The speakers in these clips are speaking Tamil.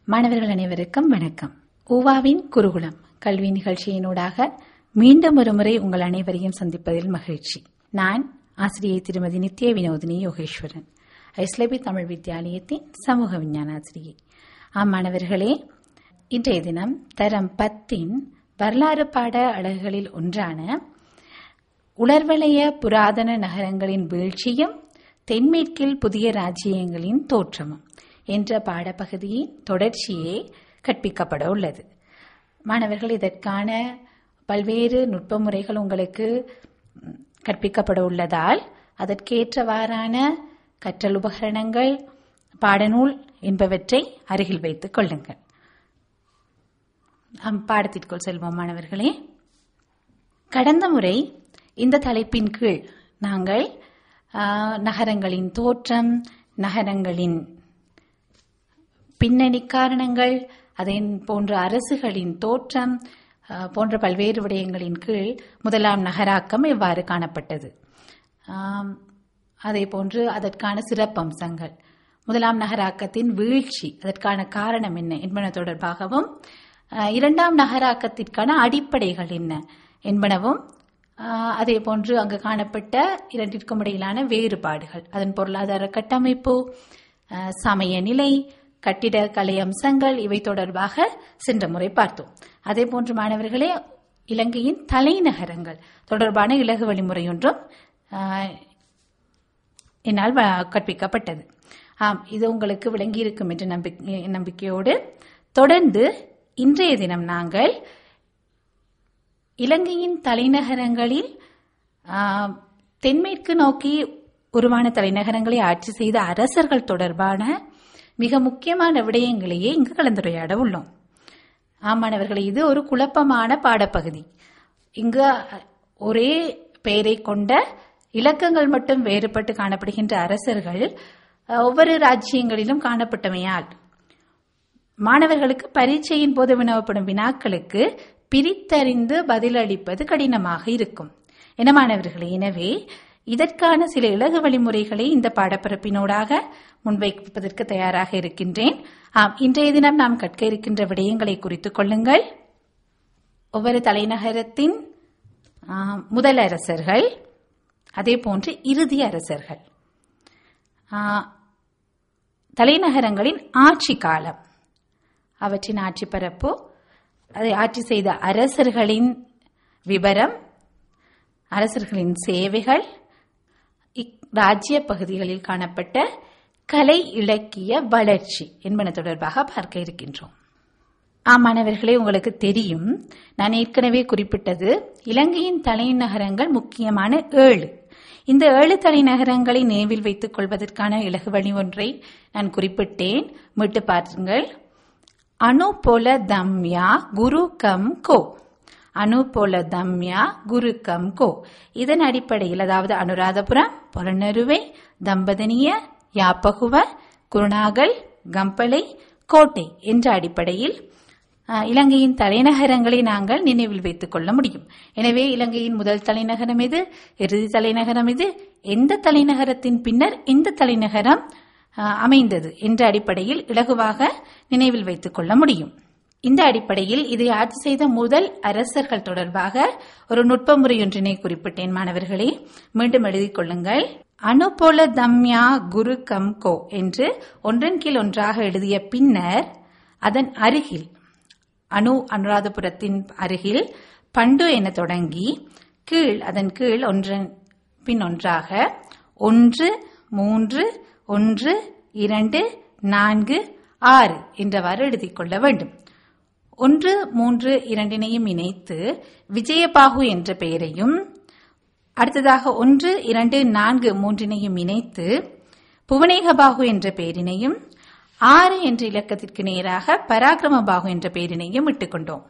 மாணவர்கள் அனைவருக்கும் வணக்கம் ஊவாவின் குருகுலம் கல்வி நிகழ்ச்சியினூடாக மீண்டும் ஒரு முறை உங்கள் அனைவரையும் சந்திப்பதில் மகிழ்ச்சி நான் ஆசிரியை திருமதி நித்ய வினோதினி யோகேஸ்வரன் ஐஸ்லபி தமிழ் வித்தியாலயத்தின் சமூக விஞ்ஞான ஆசிரியை ஆம் மாணவர்களே இன்றைய தினம் தரம் பத்தின் வரலாறு பாட அழகுகளில் ஒன்றான உலர்வலய புராதன நகரங்களின் வீழ்ச்சியும் தென்மேற்கில் புதிய ராஜ்யங்களின் தோற்றமும் என்ற பாடப்பகுதியின் தொடர்ச்சியே கற்பிக்கப்பட உள்ளது மாணவர்கள் இதற்கான பல்வேறு நுட்ப முறைகள் உங்களுக்கு கற்பிக்கப்பட உள்ளதால் அதற்கேற்றவாறான கற்றல் உபகரணங்கள் பாடநூல் என்பவற்றை அருகில் வைத்துக் கொள்ளுங்கள் பாடத்திற்குள் செல்வோம் மாணவர்களே கடந்த முறை இந்த தலைப்பின் கீழ் நாங்கள் நகரங்களின் தோற்றம் நகரங்களின் பின்னணி காரணங்கள் அதே போன்ற அரசுகளின் தோற்றம் போன்ற பல்வேறு விடயங்களின் கீழ் முதலாம் நகராக்கம் எவ்வாறு காணப்பட்டது அதே போன்று அதற்கான சிறப்பம்சங்கள் முதலாம் நகராக்கத்தின் வீழ்ச்சி அதற்கான காரணம் என்ன என்பன தொடர்பாகவும் இரண்டாம் நகராக்கத்திற்கான அடிப்படைகள் என்ன என்பனவும் அதே போன்று அங்கு காணப்பட்ட இரண்டிற்கும் இடையிலான வேறுபாடுகள் அதன் பொருளாதார கட்டமைப்பு சமய நிலை கட்டிட கலை அம்சங்கள் இவை தொடர்பாக சென்ற முறை பார்த்தோம் அதே போன்று மாணவர்களே இலங்கையின் தலைநகரங்கள் தொடர்பான இலகு வழிமுறை ஒன்றும் என்னால் கற்பிக்கப்பட்டது ஆம் இது உங்களுக்கு விளங்கியிருக்கும் என்ற நம்பிக்கை நம்பிக்கையோடு தொடர்ந்து இன்றைய தினம் நாங்கள் இலங்கையின் தலைநகரங்களில் தென்மேற்கு நோக்கி உருவான தலைநகரங்களை ஆட்சி செய்த அரசர்கள் தொடர்பான மிக முக்கியமான விடயங்களையே இங்கு கலந்துரையாட உள்ளோம் ஆமாணவர்களே இது ஒரு குழப்பமான பாடப்பகுதி இங்கு ஒரே பெயரை கொண்ட இலக்கங்கள் மட்டும் வேறுபட்டு காணப்படுகின்ற அரசர்கள் ஒவ்வொரு ராஜ்யங்களிலும் காணப்பட்டமையால் மாணவர்களுக்கு பரீட்சையின் போது வினவப்படும் வினாக்களுக்கு பிரித்தறிந்து பதிலளிப்பது கடினமாக இருக்கும் என மாணவர்களே எனவே இதற்கான சில இலகு வழிமுறைகளை இந்த பாடப்பரப்பினோடாக முன்வைப்பதற்கு தயாராக இருக்கின்றேன் ஆம் இன்றைய தினம் நாம் கற்க இருக்கின்ற விடயங்களை குறித்துக் கொள்ளுங்கள் ஒவ்வொரு தலைநகரத்தின் முதல் அரசர்கள் அதே போன்று இறுதி அரசர்கள் தலைநகரங்களின் ஆட்சி காலம் அவற்றின் ஆட்சி பரப்பு அதை ஆட்சி செய்த அரசர்களின் விவரம் அரசர்களின் சேவைகள் இராஜ்ய பகுதிகளில் காணப்பட்ட கலை இலக்கிய வளர்ச்சி என்பன தொடர்பாக பார்க்க இருக்கின்றோம் ஆமாணவர்களே உங்களுக்கு தெரியும் நான் ஏற்கனவே குறிப்பிட்டது இலங்கையின் தலைநகரங்கள் முக்கியமான ஏழு இந்த ஏழு தலைநகரங்களை நினைவில் வைத்துக் கொள்வதற்கான இலகு வழி ஒன்றை நான் குறிப்பிட்டேன் மீட்டு பாருங்கள் அணு போல தம்யா குரு கம் கோ அணு போல தம்யா குரு கம் கோ இதன் அடிப்படையில் அதாவது அனுராதபுரம் பொலனருவை தம்பதனிய யாப்பகுவ குருநாகல் கம்பளை கோட்டை என்ற அடிப்படையில் இலங்கையின் தலைநகரங்களை நாங்கள் நினைவில் வைத்துக் கொள்ள முடியும் எனவே இலங்கையின் முதல் தலைநகரம் எது இறுதி தலைநகரம் எது எந்த தலைநகரத்தின் பின்னர் எந்த தலைநகரம் அமைந்தது என்ற அடிப்படையில் இலகுவாக நினைவில் வைத்துக் கொள்ள முடியும் இந்த அடிப்படையில் இதை ஆட்சி செய்த முதல் அரசர்கள் தொடர்பாக ஒரு நுட்ப முறை ஒன்றினை குறிப்பிட்டேன் மாணவர்களே மீண்டும் எழுதிக் கொள்ளுங்கள் அணு போல தம்யா குரு கம் கோ என்று ஒன்றன் கீழ் ஒன்றாக எழுதிய பின்னர் அதன் அருகில் அணு அனுராதபுரத்தின் அருகில் பண்டு என தொடங்கி கீழ் அதன் கீழ் ஒன்றன் பின் ஒன்றாக ஒன்று மூன்று ஒன்று இரண்டு நான்கு ஆறு என்றவாறு எழுதிக் கொள்ள வேண்டும் ஒன்று மூன்று இரண்டினையும் இணைத்து விஜயபாகு என்ற பெயரையும் அடுத்ததாக ஒன்று இரண்டு நான்கு மூன்றினையும் இணைத்து புவனேகபாகு என்ற பெயரினையும் ஆறு என்ற இலக்கத்திற்கு நேராக பராக்கிரமபாகு என்ற பெயரினையும் இட்டுக்கொண்டோம்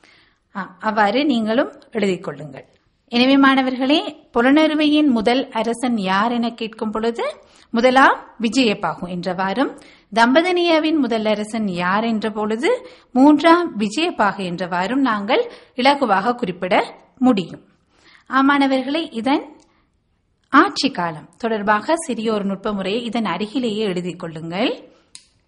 அவ்வாறு நீங்களும் எழுதிக் கொள்ளுங்கள் எனவே மாணவர்களே புலனறுவையின் முதல் அரசன் யார் என கேட்கும் பொழுது முதலாம் விஜயபாகு என்றவாறும் தம்பதனியாவின் முதல் அரசன் யார் என்ற பொழுது மூன்றாம் விஜயபாகு என்றவாறும் நாங்கள் இலகுவாக குறிப்பிட முடியும் ஆமாணவர்களே இதன் ஆட்சி காலம் தொடர்பாக சிறிய ஒரு நுட்ப முறையை இதன் அருகிலேயே எழுதிக் கொள்ளுங்கள்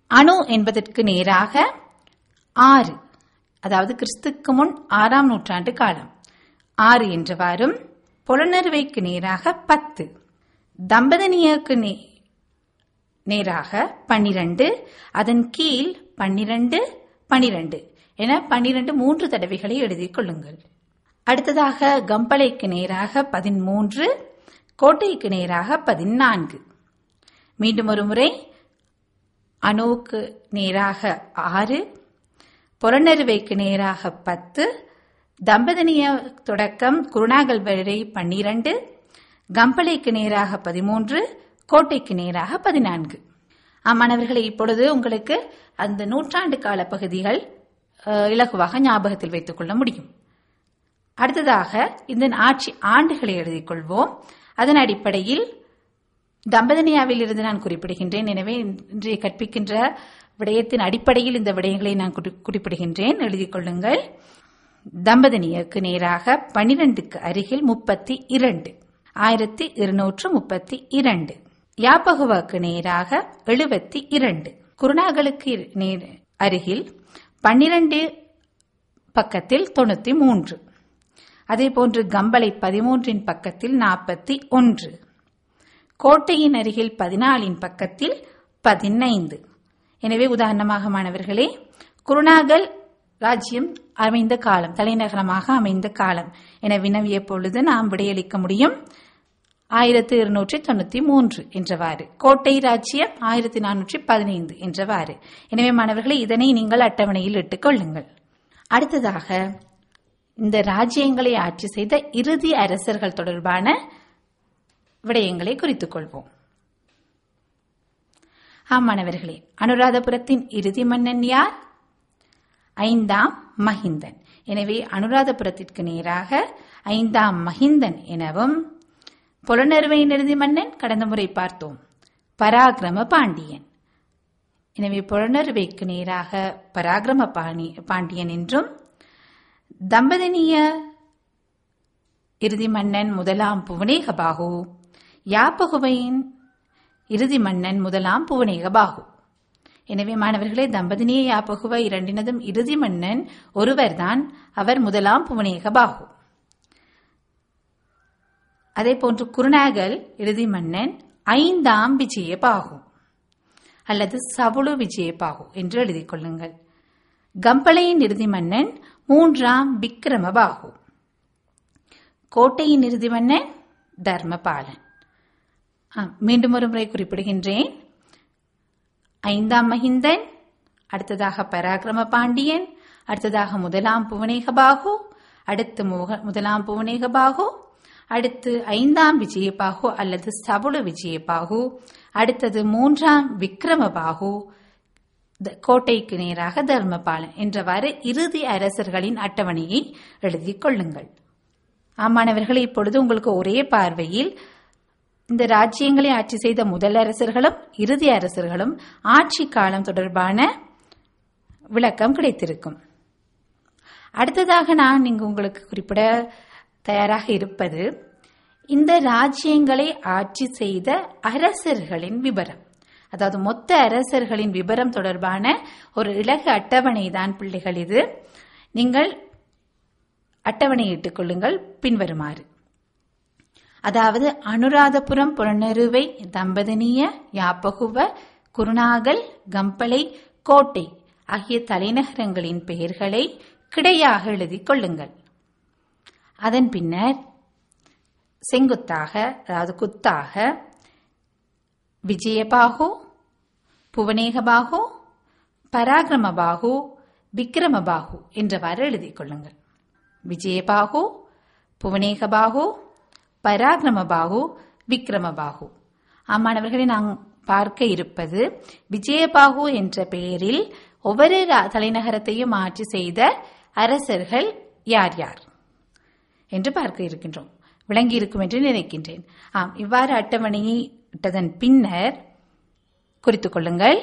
அணு என்பதற்கு நேராக ஆறு அதாவது கிறிஸ்துக்கு முன் ஆறாம் நூற்றாண்டு காலம் ஆறு என்றவாறும் புலனறுவைக்கு நேராக பத்து தம்பதனியக்கு நே நேராக பன்னிரண்டு அதன் கீழ் பன்னிரண்டு பனிரெண்டு என பன்னிரண்டு மூன்று தடவைகளை எழுதிக் கொள்ளுங்கள் அடுத்ததாக கம்பளைக்கு நேராக பதிமூன்று கோட்டைக்கு நேராக பதினான்கு மீண்டும் ஒரு முறை அணுவுக்கு நேராக ஆறு புறநறுவைக்கு நேராக பத்து தம்பதனிய தொடக்கம் குருணாகல் வரை பன்னிரண்டு கம்பளைக்கு நேராக பதிமூன்று கோட்டைக்கு நேராக பதினான்கு மாணவர்களை இப்பொழுது உங்களுக்கு அந்த நூற்றாண்டு கால பகுதிகள் அஹ், இலகுவாக ஞாபகத்தில் வைத்துக் கொள்ள முடியும் அடுத்ததாக இந்த ஆட்சி ஆண்டுகளை எழுதிக் கொள்வோம் அதன் அடிப்படையில் தம்பதனியாவில் இருந்து நான் குறிப்பிடுகின்றேன் எனவே இன்றைய கற்பிக்கின்ற விடயத்தின் அடிப்படையில் இந்த விடயங்களை நான் குறி- குறிப்பிடுகின்றேன் எழுதிக் கொள்ளுங்கள் தம்பதனியக்கு நேராக பனிரெண்டுக்கு அருகில் முப்பத்தி இரண்டு ஆயிரத்தி இருநூற்று முப்பத்தி இரண்டு யாப்பகுவாக்கு நேராக எழுபத்தி இரண்டு குருணாகலுக்கு நேர் அருகில் பன்னிரண்டு பக்கத்தில் தொண்ணூத்தி மூன்று அதேபோன்று கம்பளை பதிமூன்றின் பக்கத்தில் நாற்பத்தி ஒன்று கோட்டையின் அருகில் பதினாலின் பக்கத்தில் பதினைந்து எனவே உதாரணமாக மாணவர்களே குருணாகல் ராஜ்யம் அமைந்த காலம் தலைநகரமாக அமைந்த காலம் என வினவிய பொழுது நாம் விடையளிக்க முடியும் ஆயிரத்தி இருநூற்றி தொண்ணூத்தி மூன்று என்றவாறு கோட்டை ராஜ்யம் ஆயிரத்தி நானூற்றி பதினைந்து என்றவாறு எனவே மாணவர்களே இதனை நீங்கள் அட்டவணையில் இட்டுக் கொள்ளுங்கள் அடுத்ததாக இந்த ராஜ்யங்களை ஆட்சி செய்த இறுதி அரசர்கள் தொடர்பான விடயங்களை குறித்துக் கொள்வோம் ஆம் மாணவர்களே அனுராதபுரத்தின் இறுதி மன்னன் யார் ஐந்தாம் மகிந்தன் எனவே அனுராதபுரத்திற்கு நேராக ஐந்தாம் மகிந்தன் எனவும் புலனறுவையின் இறுதி மன்னன் கடந்த முறை பார்த்தோம் பராக்கிரம பாண்டியன் எனவே புலனறுவைக்கு நேராக பராக்கிரம பாணி பாண்டியன் என்றும் தம்பதினிய இறுதி மன்னன் முதலாம் புவனேகபாகு யாப்பகுவையின் இறுதி மன்னன் முதலாம் புவனேகபாகு எனவே மாணவர்களே தம்பதினிய யாப்பகுவ இரண்டினதும் இறுதி மன்னன் ஒருவர்தான் அவர் முதலாம் புவனேகபாகு அதே போன்று குருநாகல் இறுதி மன்னன் ஐந்தாம் விஜயபாகு அல்லது சவுளு விஜயபாகு என்று எழுதிக் கொள்ளுங்கள் கம்பளையின் இறுதி மன்னன் மூன்றாம் விக்ரமபாகு கோட்டையின் இறுதி மன்னன் தர்மபாலன் ஆம், மீண்டும் ஒரு முறை குறிப்பிடுகின்றேன் ஐந்தாம் மகிந்தன் அடுத்ததாக பராக்கிரம பாண்டியன் அடுத்ததாக முதலாம் புவனேகபாகு அடுத்து முக- முதலாம் புவனேகபாகு அடுத்து ஐந்தாம் விஜயபாகு அல்லது சபுள விஜயபாகு அடுத்தது மூன்றாம் விக்ரமபாகு த- கோட்டைக்கு நேராக தர்மபாலன் என்றவாறு இறுதி அரசர்களின் அட்டவணையை எழுதிக் கொள்ளுங்கள் ஆமாணவர்களே இப்பொழுது உங்களுக்கு ஒரே பார்வையில் இந்த ராஜ்யங்களை ஆட்சி செய்த முதல் அரசர்களும் இறுதி அரசர்களும் ஆட்சி காலம் தொடர்பான விளக்கம் கிடைத்திருக்கும் அடுத்ததாக நான் இங்கு உங்களுக்கு குறிப்பிட தயாராக இருப்பது இந்த ராஜ்யங்களை ஆட்சி செய்த அரசர்களின் விபரம் அதாவது மொத்த அரசர்களின் விபரம் தொடர்பான ஒரு இலகு அட்டவணை தான் பிள்ளைகள் இது நீங்கள் அட்டவணையிட்டுக் கொள்ளுங்கள் பின்வருமாறு அதாவது அனுராதபுரம் புறநறுவை தம்பதனிய யாப்பகுவ குருநாகல் கம்பளை கோட்டை ஆகிய தலைநகரங்களின் பெயர்களை கிடையாக எழுதிக் கொள்ளுங்கள் அதன் பின்னர் செங்குத்தாக அதாவது குத்தாக விஜயபாகு புவனேகபாகு பராக்கிரமபாகு விக்ரமபாகு என்றவாறு எழுதிக் கொள்ளுங்கள் விஜயபாகு புவனேகபாகு பராக்கிரமபாகு விக்ரமபாகு ஆமாணவர்களை நாம் பார்க்க இருப்பது விஜயபாகு என்ற பெயரில் ஒவ்வொரு ரா- தலைநகரத்தையும் ஆட்சி செய்த அரசர்கள் யார் யார் என்று பார்க்க இருக்கின்றோம் விளங்கி இருக்கும் என்று நினைக்கின்றேன் ஆம் இவ்வாறு அட்டவணையை இட்டதன் பின்னர் குறித்துக் கொள்ளுங்கள்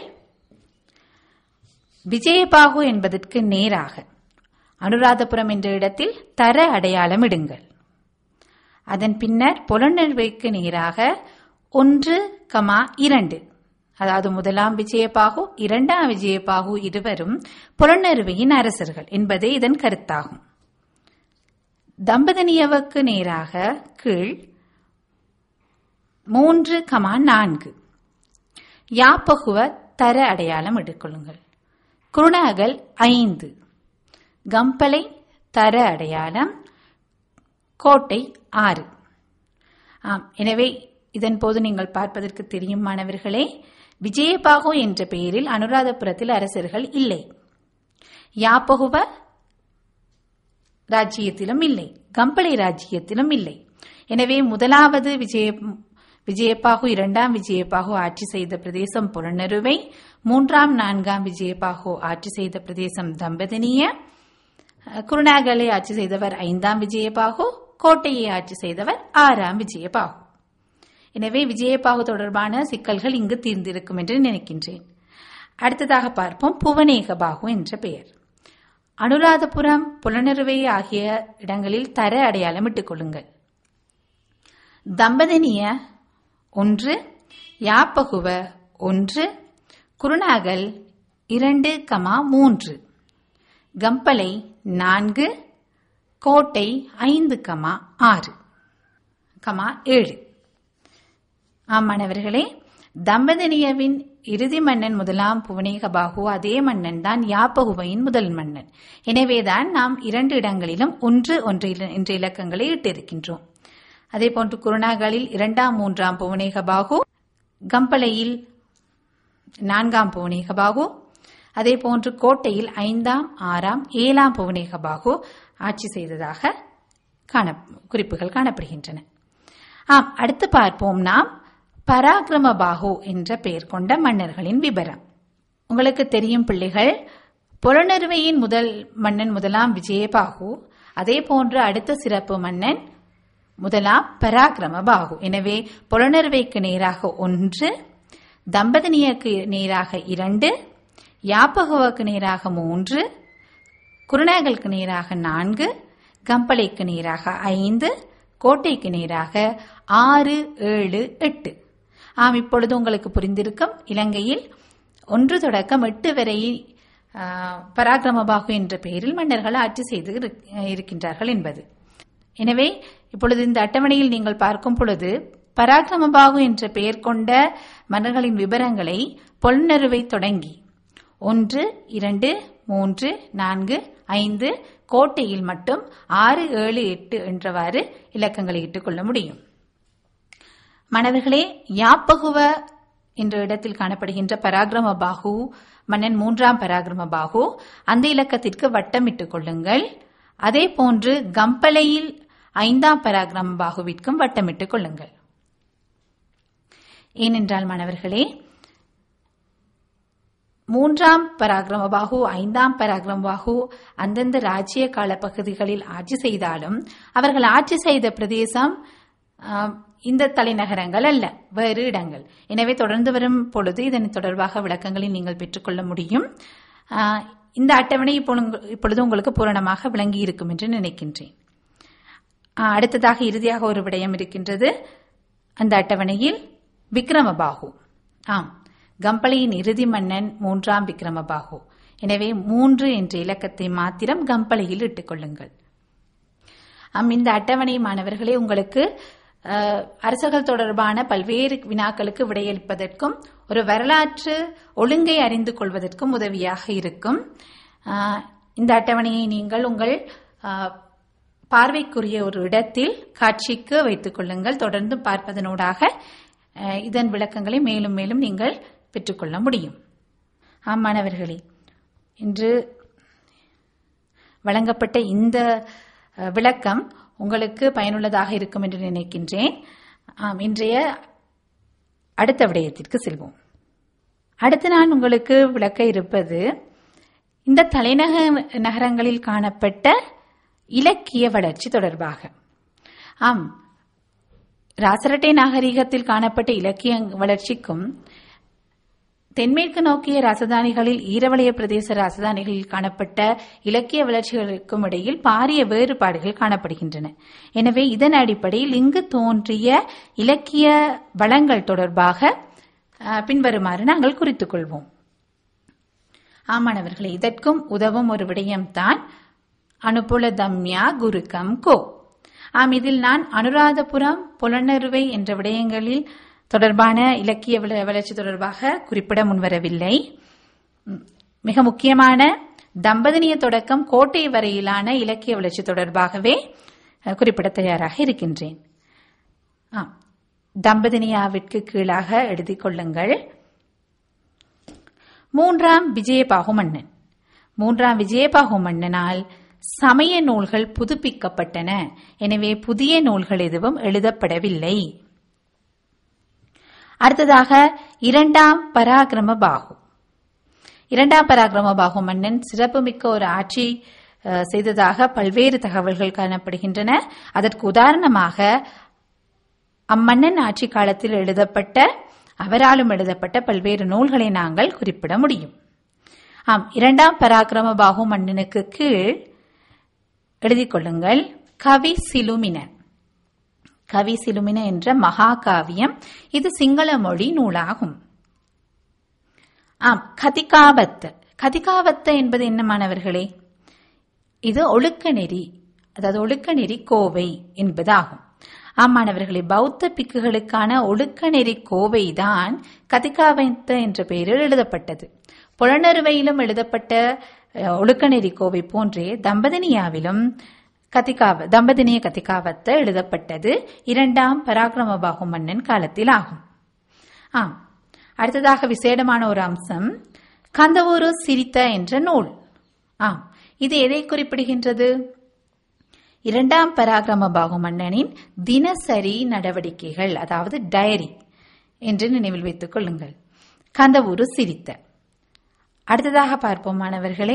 விஜயபாகு என்பதற்கு நேராக அனுராதபுரம் என்ற இடத்தில் தர அடையாளம் இடுங்கள் அதன் பின்னர் புலனறுவைக்கு நேராக ஒன்று கமா இரண்டு அதாவது முதலாம் விஜயபாகு இரண்டாம் விஜயபாகு இருவரும் புலனறுவையின் அரசர்கள் என்பதே இதன் கருத்தாகும் தம்பதனியவுக்கு நேராக கீழ் மூன்று கமா நான்கு யாப்பகுவ தர அடையாளம் எடுக்கொள்ளுங்கள் குருணாகல் ஐந்து கம்பலை தர அடையாளம் கோட்டை ஆறு ஆம் எனவே இதன் போது நீங்கள் பார்ப்பதற்கு தெரியும் மாணவர்களே விஜயபாகு என்ற பெயரில் அனுராதபுரத்தில் அரசர்கள் இல்லை யாப்பகுவ ராஜ்யத்திலும் இல்லை கம்பளை ராஜ்யத்திலும் இல்லை எனவே முதலாவது விஜய விஜயபாகு இரண்டாம் விஜயபாகு ஆட்சி செய்த பிரதேசம் புலனருவை மூன்றாம் நான்காம் விஜயபாகு ஆட்சி செய்த பிரதேசம் தம்பதினிய குருணாகலை ஆட்சி செய்தவர் ஐந்தாம் விஜயபாகு கோட்டையை ஆட்சி செய்தவர் ஆறாம் விஜயபாகு எனவே விஜயபாகு தொடர்பான சிக்கல்கள் இங்கு தீர்ந்திருக்கும் என்று நினைக்கின்றேன் அடுத்ததாக பார்ப்போம் புவனேகபாகு என்ற பெயர் அனுராதபுரம் புலனறுவை ஆகிய இடங்களில் தர அடையாளம் இட்டுக் கொள்ளுங்கள் தம்பதினிய ஒன்று யாப்பகுவ ஒன்று குருணாகல் இரண்டு கமா மூன்று கம்பளை நான்கு கோட்டை ஐந்து கமா ஆறு கமா ஏழு ஆம் மாணவர்களே தம்பதினியவின் இறுதி மன்னன் முதலாம் புவனேகபாகு அதே மன்னன் தான் யாப்பகுவையின் முதல் மன்னன் எனவேதான் நாம் இரண்டு இடங்களிலும் ஒன்று ஒன்று என்ற இலக்கங்களை இட்டிருக்கின்றோம் அதே போன்று குருணாகலில் இரண்டாம் மூன்றாம் புவனேகபாகு கம்பளையில் நான்காம் புவனேகபாகு அதே போன்று கோட்டையில் ஐந்தாம் ஆறாம் ஏழாம் புவனேகபாகு ஆட்சி செய்ததாக காண குறிப்புகள் காணப்படுகின்றன ஆம் அடுத்து பார்ப்போம் நாம் பராக்கிரமபாகு என்ற பெயர் கொண்ட மன்னர்களின் விபரம் உங்களுக்கு தெரியும் பிள்ளைகள் புலனறுவையின் முதல் மன்னன் முதலாம் விஜயபாகு அதே போன்று அடுத்த சிறப்பு மன்னன் முதலாம் பராக்கிரமபாகு எனவே புலனறுவைக்கு நேராக ஒன்று தம்பதினியக்கு நேராக இரண்டு யாப்பகுவுக்கு நேராக மூன்று குருணாகலுக்கு நேராக நான்கு கம்பளைக்கு நேராக ஐந்து கோட்டைக்கு நேராக ஆறு ஏழு எட்டு ஆம் இப்பொழுது உங்களுக்கு புரிந்திருக்கும் இலங்கையில் ஒன்று தொடக்கம் எட்டு வரை பராக்கிரமபாகு என்ற பெயரில் மன்னர்கள் ஆட்சி செய்து இருக்கின்றார்கள் என்பது எனவே இப்பொழுது இந்த அட்டவணையில் நீங்கள் பார்க்கும் பொழுது பராக்கிரமபாகு என்ற பெயர் கொண்ட மன்னர்களின் விவரங்களை பொல்நறுவை தொடங்கி ஒன்று இரண்டு மூன்று நான்கு ஐந்து கோட்டையில் மட்டும் ஆறு ஏழு எட்டு என்றவாறு இலக்கங்களை இட்டுக்கொள்ள முடியும் மாணவர்களே யாப்பகுவ என்ற இடத்தில் காணப்படுகின்ற பராக்கிரம பாகு மன்னன் மூன்றாம் பராக்கிரம பாகு அந்த இலக்கத்திற்கு வட்டமிட்டுக் கொள்ளுங்கள் அதே போன்று கம்பளையில் ஐந்தாம் பராக்கிரம பாகுவிற்கும் வட்டமிட்டுக் கொள்ளுங்கள் ஏனென்றால் மாணவர்களே மூன்றாம் பராக்கிரமபாகு ஐந்தாம் பராக்கிரமபாகு அந்தந்த ராஜ்ய கால பகுதிகளில் ஆட்சி செய்தாலும் அவர்கள் ஆட்சி செய்த பிரதேசம் இந்த தலைநகரங்கள் அல்ல வேறு இடங்கள் எனவே தொடர்ந்து வரும் பொழுது இதன் தொடர்பாக விளக்கங்களை நீங்கள் பெற்றுக்கொள்ள முடியும் இந்த அட்டவணை இப்பொழுது உங்களுக்கு பூரணமாக விளங்கி இருக்கும் என்று நினைக்கின்றேன் அடுத்ததாக இறுதியாக ஒரு விடயம் இருக்கின்றது அந்த அட்டவணையில் விக்ரமபாகு ஆம் கம்பளையின் இறுதி மன்னன் மூன்றாம் விக்ரமபாகு எனவே மூன்று என்ற இலக்கத்தை மாத்திரம் கம்பளையில் இட்டுக் கொள்ளுங்கள் இந்த அட்டவணை மாணவர்களே உங்களுக்கு அரசர்கள் தொடர்பான பல்வேறு வினாக்களுக்கு விடையளிப்பதற்கும் ஒரு வரலாற்று ஒழுங்கை அறிந்து கொள்வதற்கும் உதவியாக இருக்கும் இந்த அட்டவணையை நீங்கள் உங்கள் பார்வைக்குரிய ஒரு இடத்தில் காட்சிக்கு வைத்துக் கொள்ளுங்கள் தொடர்ந்து பார்ப்பதனூடாக இதன் விளக்கங்களை மேலும் மேலும் நீங்கள் பெற்றுக்கொள்ள முடியும் ஆம் மாணவர்களே இன்று வழங்கப்பட்ட இந்த விளக்கம் உங்களுக்கு பயனுள்ளதாக இருக்கும் என்று நினைக்கின்றேன் ஆம் இன்றைய அடுத்த விடயத்திற்கு செல்வோம் அடுத்து நான் உங்களுக்கு விளக்க இருப்பது இந்த தலைநக நகரங்களில் காணப்பட்ட இலக்கிய வளர்ச்சி தொடர்பாக ஆம் ராசரட்டை நாகரிகத்தில் காணப்பட்ட இலக்கிய வளர்ச்சிக்கும் தென்மேற்கு நோக்கிய ராசதானிகளில் ஈரவலய பிரதேச ராசதானிகளில் காணப்பட்ட இலக்கிய வளர்ச்சிகளுக்கும் இடையில் பாரிய வேறுபாடுகள் காணப்படுகின்றன எனவே இதன் அடிப்படையில் இங்கு தோன்றிய இலக்கிய வளங்கள் தொடர்பாக அஹ், பின்வருமாறு நாங்கள் குறித்துக் கொள்வோம் ஆமாணவர்களே இதற்கும் உதவும் ஒரு விடயம்தான் அனுப்புல தம்யா குருக்கம் கோ ஆம் இதில் நான் அனுராதபுரம் புலனறுவை என்ற விடயங்களில் தொடர்பான இலக்கிய வள- வளர்ச்சி தொடர்பாக குறிப்பிட முன்வரவில்லை ம், மிக முக்கியமான தம்பதினிய தொடக்கம் கோட்டை வரையிலான இலக்கிய வளர்ச்சி தொடர்பாகவே அஹ், குறிப்பிட தயாராக இருக்கின்றேன் ஆம் தம்பதினியாவிற்கு கீழாக எழுதிக் கொள்ளுங்கள் மூன்றாம் விஜயபாகு மன்னன் மூன்றாம் விஜயபாகு மன்னனால் சமய நூல்கள் புதுப்பிக்கப்பட்டன எனவே புதிய நூல்கள் எதுவும் எழுதப்படவில்லை அடுத்ததாக இரண்டாம் பராக்கிரம பாகு இரண்டாம் பராக்கிரம பாகு மன்னன் சிறப்புமிக்க ஒரு ஆட்சி அஹ், செய்ததாக பல்வேறு தகவல்கள் காணப்படுகின்றன அதற்கு உதாரணமாக அம்மன்னன் ஆட்சி காலத்தில் எழுதப்பட்ட அவராலும் எழுதப்பட்ட பல்வேறு நூல்களை நாங்கள் குறிப்பிட முடியும் ஆம் இரண்டாம் பராக்கிரம பாகு மன்னனுக்கு கீழ் எழுதிக் கொள்ளுங்கள் கவி சிலுமின கவி சிலுமின என்ற மகாகாவியம் இது சிங்கள மொழி நூலாகும் ஆம் கதிகாவத்து கதிகாவத்து என்பது என்ன மாணவர்களே இது ஒழுக்க நெறி அதாவது ஒழுக்க நெறி கோவை என்பதாகும் ஆம் மாணவர்களே பௌத்த பிக்குகளுக்கான ஒழுக்க நெறி கோவை தான் கதிகாவத்து என்ற பெயரில் எழுதப்பட்டது புலனறுவையிலும் எழுதப்பட்ட அஹ், ஒழுக்க நெறி கோவை போன்றே தம்பதினியாவிலும் கதிகாவ தம்பதினிய கதிகாவத்து எழுதப்பட்டது இரண்டாம் பராக்கிரமபாகு மன்னன் காலத்தில் ஆகும் ஆம் அடுத்ததாக விசேடமான ஒரு அம்சம் கந்தவூரு சிரித்த என்ற நூல் ஆம் இது எதை குறிப்பிடுகின்றது இரண்டாம் பராக்கிரம பாகு மன்னனின் தினசரி நடவடிக்கைகள் அதாவது டயரி என்று நினைவில் வைத்துக் கொள்ளுங்கள் கந்தவூரு சிரித்த அடுத்ததாக பார்ப்போம் மாணவர்களே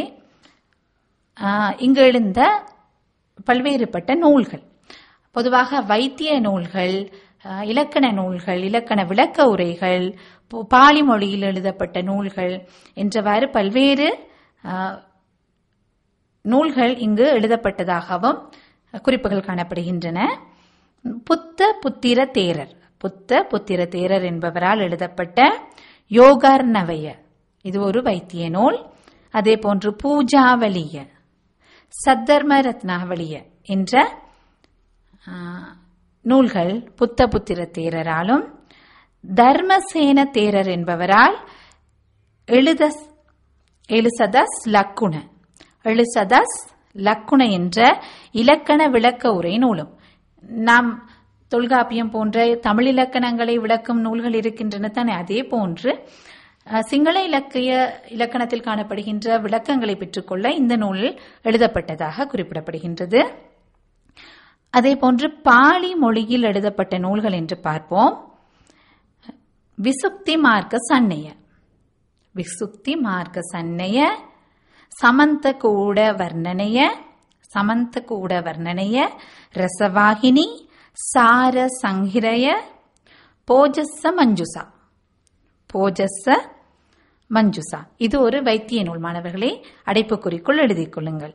ஆஹ், இங்கு எழுந்த பல்வேறுபட்ட நூல்கள் பொதுவாக வைத்திய நூல்கள் ஆஹ், இலக்கண நூல்கள் இலக்கண விளக்க உரைகள் பு- பாலி மொழியில் எழுதப்பட்ட நூல்கள் என்றவாறு பல்வேறு ஆஹ், நூல்கள் இங்கு எழுதப்பட்டதாகவும் குறிப்புகள் காணப்படுகின்றன புத்த புத்திர தேரர் புத்த புத்திர தேரர் என்பவரால் எழுதப்பட்ட யோகார் நவய இது ஒரு வைத்திய நூல் அதே போன்று பூஜாவலிய சத்தர்ம ரத்னாவலிய என்ற ஆ, நூல்கள் புத்த புத்திர தேரராலும் தர்மசேன தேரர் என்பவரால் எழுத எழுசதஸ் லக்குண எழுசதஸ் லக்குண என்ற இலக்கண விளக்க உரை நூலும் நாம் தொல்காப்பியம் போன்ற தமிழ் இலக்கணங்களை விளக்கும் நூல்கள் இருக்கின்றன தானே அதே போன்று அஹ், சிங்கள இலக்கிய இலக்கணத்தில் காணப்படுகின்ற விளக்கங்களை பெற்றுக்கொள்ள இந்த நூல் எழுதப்பட்டதாக குறிப்பிடப்படுகின்றது அதே போன்று பாலி மொழியில் எழுதப்பட்ட நூல்கள் என்று பார்ப்போம் விசுக்தி மார்க்க சன்னைய விசுக்தி மார்க்க சன்னய சமந்த கூட வர்ணனைய சமந்த கூட வர்ணனைய ரசவாகினி சார சங்கிரய போஜஸ்ஸ மஞ்சுசா போஜஸ்ஸ மஞ்சுசா இது ஒரு வைத்திய நூல் மாணவர்களே அடைப்புக்குறிக்குள் எழுதிக் கொள்ளுங்கள்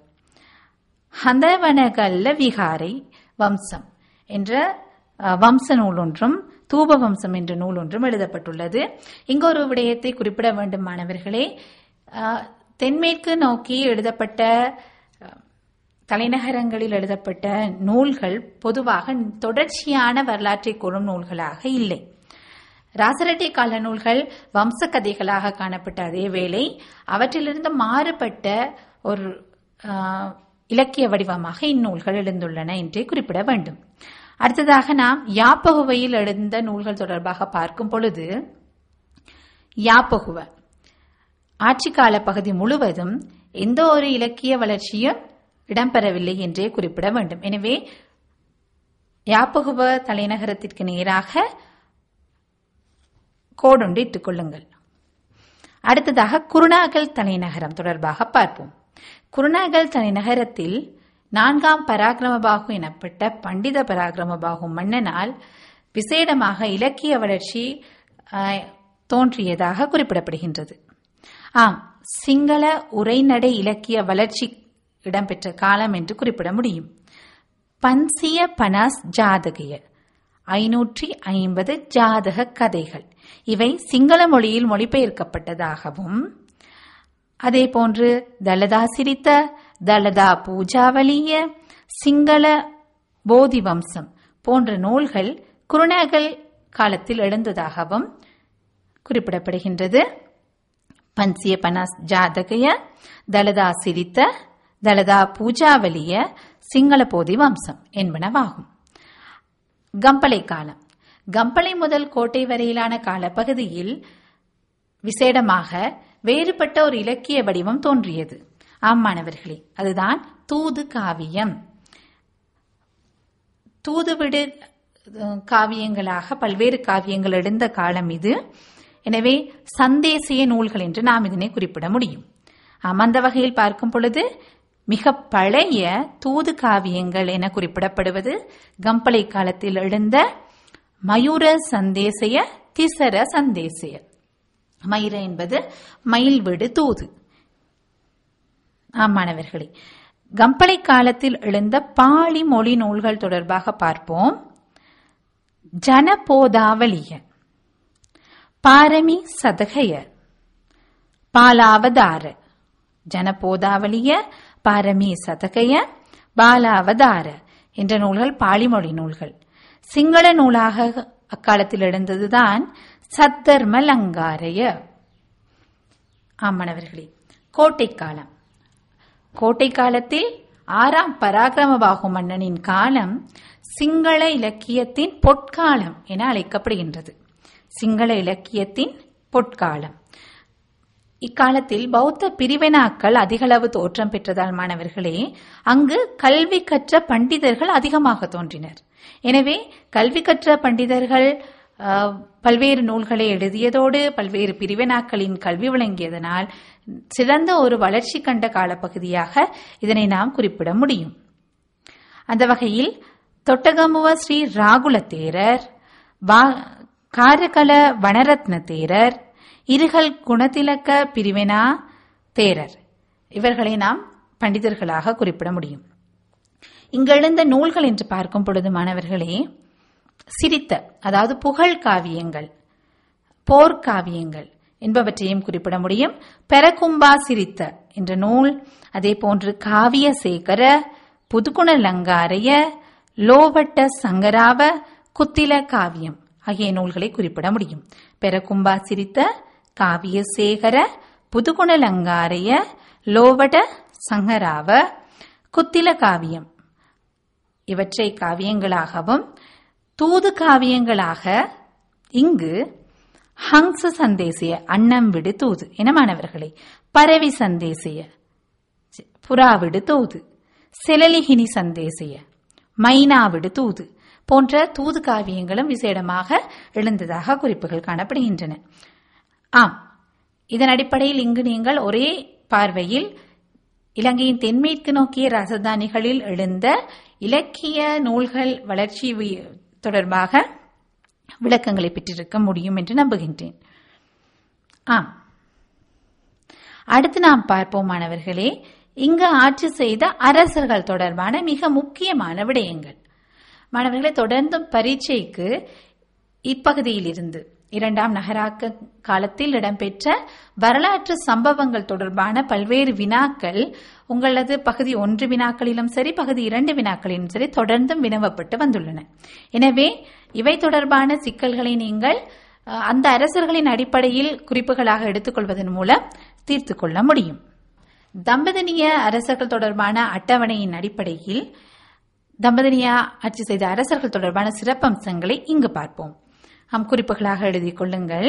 ஹந்தவனகல்ல விகாரை வம்சம் என்ற அஹ், வம்ச நூல் ஒன்றும் தூப வம்சம் என்ற நூல் ஒன்றும் எழுதப்பட்டுள்ளது இங்கு ஒரு விடயத்தை குறிப்பிட வேண்டும் மாணவர்களே அஹ், தென்மேற்கு நோக்கி எழுதப்பட்ட அஹ், தலைநகரங்களில் எழுதப்பட்ட நூல்கள் பொதுவாக தொடர்ச்சியான வரலாற்றை கூறும் நூல்களாக இல்லை ராசரட்டி கால நூல்கள் வம்ச கதைகளாக காணப்பட்ட அதே வேளை அவற்றிலிருந்து மாறுபட்ட ஒரு ஆஹ், இலக்கிய வடிவமாக இந்நூல்கள் எழுந்துள்ளன என்றே குறிப்பிட வேண்டும் அடுத்ததாக நாம் யாப்பகுவையில் எழுந்த நூல்கள் தொடர்பாக பார்க்கும் பொழுது யாப்பகுவ ஆட்சிக்கால பகுதி முழுவதும் எந்த ஒரு இலக்கிய வளர்ச்சியும் இடம்பெறவில்லை என்றே குறிப்பிட வேண்டும் எனவே யாப்பகுவ தலைநகரத்திற்கு நேராக கோடொன்று இட்டுக் கொள்ளுங்கள் அடுத்ததாக குருணாகல் தலைநகரம் தொடர்பாக பார்ப்போம் குருணாகல் தலைநகரத்தில் நான்காம் பராக்கிரமபாகு எனப்பட்ட பண்டித பராக்கிரமபாகு மன்னனால் விசேடமாக இலக்கிய வளர்ச்சி ஆஹ், தோன்றியதாக குறிப்பிடப்படுகின்றது ஆம் சிங்கள உரைநடை இலக்கிய வளர்ச்சி இடம்பெற்ற காலம் என்று குறிப்பிட முடியும் பன்சிய பனாஸ் ஜாதகிய ஐநூற்றி ஐம்பது ஜாதக கதைகள் இவை சிங்கள மொழியில் மொழிபெயர்க்கப்பட்டதாகவும் அதே போன்று தலதா சிரித்த தலதா பூஜாவலிய சிங்கள போதி வம்சம் போன்ற நூல்கள் குருநாகல் காலத்தில் எழுந்ததாகவும் குறிப்பிடப்படுகின்றது பன்சிய பனாஸ் ஜாதகய தலதா சிரித்த தலதா பூஜாவலிய சிங்கள போதி வம்சம் என்பனவாகும் கம்பளை காலம் கம்பளை முதல் கோட்டை வரையிலான காலப்பகுதியில் விசேடமாக வேறுபட்ட ஒரு இலக்கிய வடிவம் தோன்றியது ஆம் மாணவர்களே அதுதான் தூது காவியம் தூதுவிடு அஹ், காவியங்களாக பல்வேறு காவியங்கள் எழுந்த காலம் இது எனவே சந்தேசிய நூல்கள் என்று நாம் இதனை குறிப்பிட முடியும் ஆம், அந்த வகையில் பார்க்கும் பொழுது மிக பழைய தூது காவியங்கள் என குறிப்பிடப்படுவது கம்பளை காலத்தில் எழுந்த மயூர சந்தேசய திசர சந்தேசய மயிர என்பது மயில் விடு தூது ஆம் மாணவர்களே கம்பளை காலத்தில் எழுந்த பாளி மொழி நூல்கள் தொடர்பாக பார்ப்போம் ஜனபோதாவலிய பாரமி சதகய பாலாவதார ஜனபோதாவலிய பாரமி சதகய பாலாவதார என்ற நூல்கள் பாளிமொழி நூல்கள் சிங்கள நூலாக அக்காலத்தில் எழுந்ததுதான் சத்தர்ம லங்காரய ஆமணவர்களே கோட்டை காலம் கோட்டை காலத்தில் ஆறாம் பராக்கிரமபாகு மன்னனின் காலம் சிங்கள இலக்கியத்தின் பொற்காலம் என அழைக்கப்படுகின்றது சிங்கள இலக்கியத்தின் பொற்காலம் இக்காலத்தில் பௌத்த பிரிவினாக்கள் அதிகளவு தோற்றம் பெற்றதால் மாணவர்களே அங்கு கல்வி கற்ற பண்டிதர்கள் அதிகமாக தோன்றினர் எனவே கல்வி கற்ற பண்டிதர்கள் அஹ், பல்வேறு நூல்களை எழுதியதோடு பல்வேறு பிரிவினாக்களின் கல்வி வழங்கியதனால் சிறந்த ஒரு வளர்ச்சி கண்ட காலப்பகுதியாக இதனை நாம் குறிப்பிட முடியும் அந்த வகையில் தொட்டகமுவ ஸ்ரீ ராகுல தேரர் வா- காரகல வனரத்ன தேரர் இருகல் குணத்திலக்க பிரிவினா தேரர் இவர்களை நாம் பண்டிதர்களாக குறிப்பிட முடியும் இங்கு எழுந்த நூல்கள் என்று பார்க்கும் பொழுது மாணவர்களே சிரித்த அதாவது புகழ் காவியங்கள் போர்க்காவியங்கள் என்பவற்றையும் குறிப்பிட முடியும் பெரகும்பா சிரித்த என்ற நூல் அதே போன்று காவிய சேகர புதுகுண லங்காரைய லோவட்ட சங்கராவ குத்தில காவியம் ஆகிய நூல்களை குறிப்பிட முடியும் பெரகும்பா சிரித்த காவிய சேகர புதுகுண லங்காரைய லோவட சங்கராவ குத்தில காவியம் இவற்றை காவியங்களாகவும் தூது காவியங்களாக இங்கு ஹங்ச சந்தேசிய அன்னம் விடு தூது என மாணவர்களே பரவி சந்தேசிய புறாவிடு தூது செலலிகினி சந்தேசிய மைனாவிடு தூது போன்ற தூது காவியங்களும் விசேடமாக எழுந்ததாக குறிப்புகள் காணப்படுகின்றன ஆம் இதன் அடிப்படையில் இங்கு நீங்கள் ஒரே பார்வையில் இலங்கையின் தென்மேற்கு நோக்கிய ராஜதானிகளில் எழுந்த இலக்கிய நூல்கள் வளர்ச்சி வி- தொடர்பாக விளக்கங்களை பெற்றிருக்க முடியும் என்று நம்புகின்றேன் ஆம் அடுத்து நாம் பார்ப்போம் மாணவர்களே இங்கு ஆட்சி செய்த அரசர்கள் தொடர்பான மிக முக்கியமான விடயங்கள் மாணவர்களே தொடர்ந்து பரீட்சைக்கு இப்பகுதியில் இருந்து இரண்டாம் நகராக்க காலத்தில் இடம்பெற்ற வரலாற்று சம்பவங்கள் தொடர்பான பல்வேறு வினாக்கள் உங்களது பகுதி ஒன்று வினாக்களிலும் சரி பகுதி இரண்டு வினாக்களிலும் சரி தொடர்ந்தும் வினவப்பட்டு வந்துள்ளன எனவே இவை தொடர்பான சிக்கல்களை நீங்கள் அஹ், அந்த அரசர்களின் அடிப்படையில் குறிப்புகளாக எடுத்துக்கொள்வதன் மூலம் தீர்த்து கொள்ள முடியும் தம்பதினிய அரசர்கள் தொடர்பான அட்டவணையின் அடிப்படையில் தம்பதினியா ஆட்சி செய்த அரசர்கள் தொடர்பான சிறப்பம்சங்களை இங்கு பார்ப்போம் நாம் குறிப்புகளாக எழுதிக் கொள்ளுங்கள்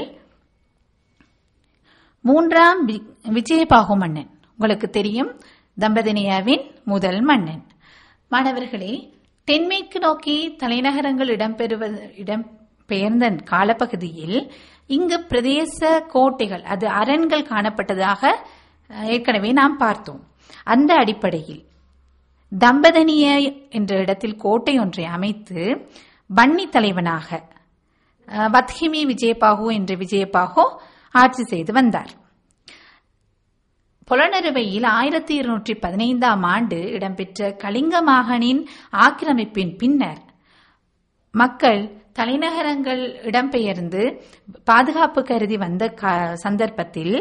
மூன்றாம் வி- விஜயபாகு மன்னன் உங்களுக்கு தெரியும் தம்பதினியாவின் முதல் மன்னன் மாணவர்களே தென்மேற்கு நோக்கி தலைநகரங்கள் இடம்பெறுவது இடம்பெயர்ந்த காலப்பகுதியில் இங்கு பிரதேச கோட்டைகள் அது அரண்கள் காணப்பட்டதாக அஹ், ஏற்கனவே நாம் பார்த்தோம் அந்த அடிப்படையில் தம்பதனிய என்ற இடத்தில் கோட்டை ஒன்றை அமைத்து வன்னி தலைவனாக அஹ், வத்ஹிமி விஜயபாகு என்ற விஜயபாகு ஆட்சி செய்து வந்தார் புலனறுவையில் ஆயிரத்தி இருநூற்றி பதினைந்தாம் ஆண்டு இடம்பெற்ற கலிங்க மாகாணின் ஆக்கிரமிப்பின் பின்னர் மக்கள் தலைநகரங்கள் இடம்பெயர்ந்து பாதுகாப்பு கருதி வந்த கா- சந்தர்ப்பத்தில்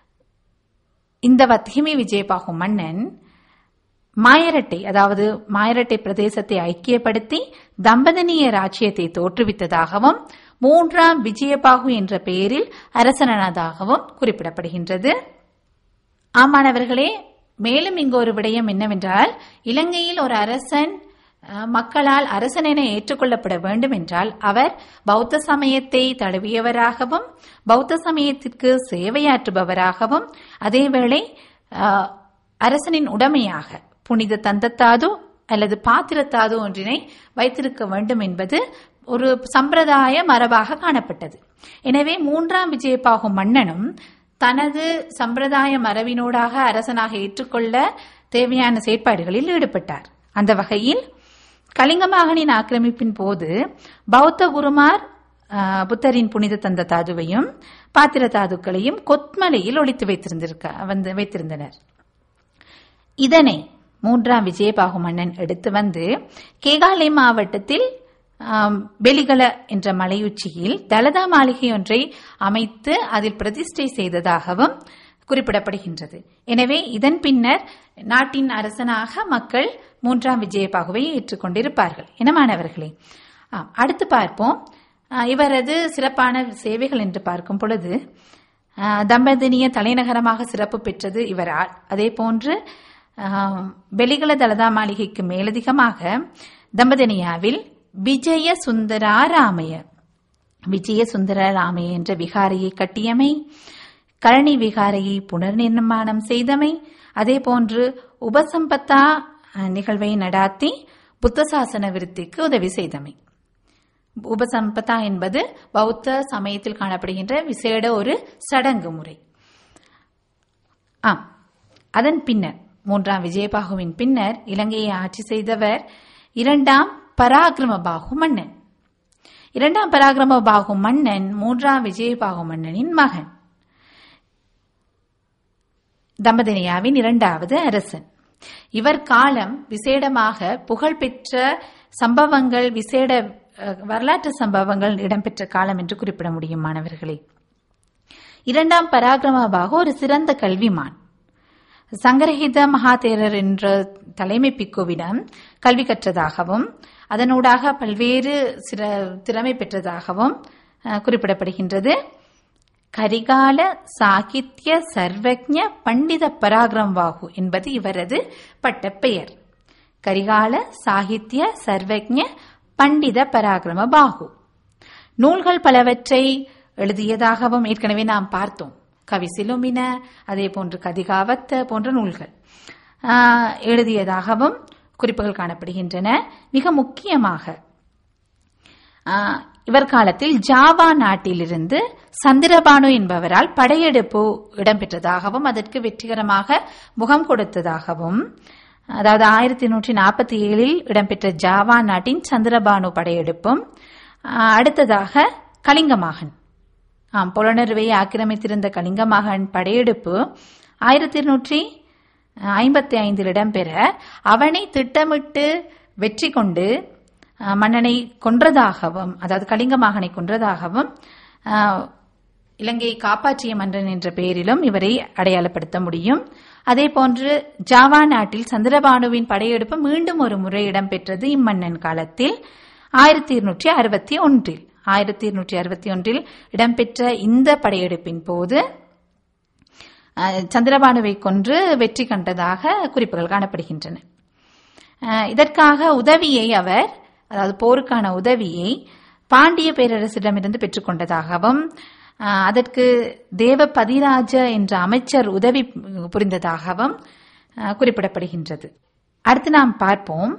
இந்த வத்திமி விஜயபாகு மன்னன் மாயரட்டை அதாவது மாயரட்டை பிரதேசத்தை ஐக்கியப்படுத்தி தம்பதனிய ராஜ்யத்தை தோற்றுவித்ததாகவும் மூன்றாம் விஜயபாகு என்ற பெயரில் அரசனானதாகவும் குறிப்பிடப்படுகின்றது ஆமாணவர்களே மேலும் இங்கு ஒரு விடயம் என்னவென்றால் இலங்கையில் ஒரு அரசன் அஹ், மக்களால் அரசன் என ஏற்றுக்கொள்ளப்பட வேண்டும் என்றால் அவர் பௌத்த சமயத்தை தழுவியவராகவும் பௌத்த சமயத்திற்கு சேவையாற்றுபவராகவும் அதேவேளை அஹ், அரசனின் உடமையாக புனித தந்தத்தாது அல்லது பாத்திரத்தாது ஒன்றினை வைத்திருக்க வேண்டும் என்பது ஒரு சம்பிரதாய மரபாக காணப்பட்டது எனவே மூன்றாம் விஜயபாகு மன்னனும் தனது சம்பிரதாய மரபினூடாக அரசனாக ஏற்றுக்கொள்ள தேவையான செயற்பாடுகளில் ஈடுபட்டார் அந்த வகையில் கலிங்கமாகனின் ஆக்கிரமிப்பின் போது பௌத்த குருமார் ஆஹ், புத்தரின் புனித தந்த தாதுவையும் பாத்திர தாதுக்களையும் கொத்மலையில் ஒளித்து வைத்திருந்திருக்க வந்து வைத்திருந்தனர் இதனை மூன்றாம் விஜயபாகு மன்னன் எடுத்து வந்து கேகாலை மாவட்டத்தில் ஆம், பெலிகல என்ற மலையுச்சியில் தலதா மாளிகை ஒன்றை அமைத்து அதில் பிரதிஷ்டை செய்ததாகவும் குறிப்பிடப்படுகின்றது எனவே இதன் பின்னர் நாட்டின் அரசனாக மக்கள் மூன்றாம் விஜயபாகுவை ஏற்றுக்கொண்டிருப்பார்கள் என மாணவர்களே ஆம், அடுத்து பார்ப்போம் ஆ, இவரது சிறப்பான சேவைகள் என்று பார்க்கும் பொழுது ஆ, தம்பதினிய தலைநகரமாக சிறப்பு பெற்றது இவரால் அதே போன்று ஆம், பெலிகல தலதா மாளிகைக்கு மேலதிகமாக தம்பதினியாவில் விஜய சுந்தராராமய விஜய சுந்தரராமய என்ற விகாரையை கட்டியமை கழனி விகாரையை புனர்நிர்மாணம் செய்தமை அதே போன்று உபசம்பத்தா அஹ், நிகழ்வை நடாத்தி புத்த சாசன விருத்திக்கு உதவி செய்தமை உபசம்பதா என்பது பௌத்த சமயத்தில் காணப்படுகின்ற விசேட ஒரு சடங்கு முறை ஆம் அதன் பின்னர் மூன்றாம் விஜயபாகுவின் பின்னர் இலங்கையை ஆட்சி செய்தவர் இரண்டாம் பராக்கிரமபாகு மன்னன் இரண்டாம் பராக்கிரமபாகு மன்னன் மூன்றாம் விஜயபாகு மன்னனின் மகன் தம்பதினியாவின் இரண்டாவது அரசன் இவர் காலம் விசேடமாக புகழ்பெற்ற சம்பவங்கள் விசேட அஹ், வரலாற்று சம்பவங்கள் இடம்பெற்ற காலம் என்று குறிப்பிட முடியும் மாணவர்களே இரண்டாம் பராக்கிரமபாகு ஒரு சிறந்த கல்விமான் சங்கரஹித மகாதேரர் என்ற தலைமை பிக்குவிடம் கல்வி கற்றதாகவும் அதனூடாக பல்வேறு சிற திறமை பெற்றதாகவும் அஹ், குறிப்பிடப்படுகின்றது கரிகால சாகித்ய சர்வஜ பண்டித பராக்கிரமபாகு என்பது இவரது பட்டப்பெயர் கரிகால சாகித்ய சர்வஜ பண்டித பராக்கிரமபாகு நூல்கள் பலவற்றை எழுதியதாகவும் ஏற்கனவே நாம் பார்த்தோம் கவி சிலுமின அதே போன்று கதிகாவத்த போன்ற நூல்கள் ஆஹ், எழுதியதாகவும் குறிப்புகள் காணப்படுகின்றன மிக முக்கியமாக ஆஹ், இவர் காலத்தில் ஜாவா நாட்டிலிருந்து சந்திரபானு என்பவரால் படையெடுப்பு இடம்பெற்றதாகவும் அதற்கு வெற்றிகரமாக முகம் கொடுத்ததாகவும் அதாவது ஆயிரத்தி நூற்றி நாற்பத்தி ஏழில் இடம்பெற்ற ஜாவா நாட்டின் சந்திரபானு படையெடுப்பும் ஆஹ், அடுத்ததாக கலிங்கமாகன் ஆம் புலனறுவை ஆக்கிரமித்திருந்த கலிங்கமகன் படையெடுப்பு ஆயிரத்தி இருநூற்றி ஐம்பத்தி ஐந்தில் இடம்பெற அவனை திட்டமிட்டு வெற்றி கொண்டு அஹ், மன்னனை கொன்றதாகவும் அதாவது கலிங்கமகனை கொன்றதாகவும் அஹ், இலங்கையை காப்பாற்றிய மன்னன் என்ற பெயரிலும் இவரை அடையாளப்படுத்த முடியும் அதே போன்று ஜாவா நாட்டில் சந்திரபானுவின் படையெடுப்பு மீண்டும் ஒரு முறை இடம்பெற்றது இம்மன்னன் காலத்தில் ஆயிரத்தி இருநூற்றி அறுபத்தி ஒன்றில் ஆயிரத்தி இருநூற்றி அறுபத்தி ஒன்றில் இடம்பெற்ற இந்த படையெடுப்பின் போது அஹ், சந்திரபானுவை கொன்று வெற்றி கண்டதாக குறிப்புகள் காணப்படுகின்றன அஹ், இதற்காக உதவியை அவர் அதாவது போருக்கான உதவியை பாண்டிய பேரரசிடமிருந்து பெற்றுக்கொண்டதாகவும் அஹ், அதற்கு தேவ பதிராஜ என்ற அமைச்சர் உதவி புரிந்ததாகவும் அஹ், குறிப்பிடப்படுகின்றது அடுத்து நாம் பார்ப்போம்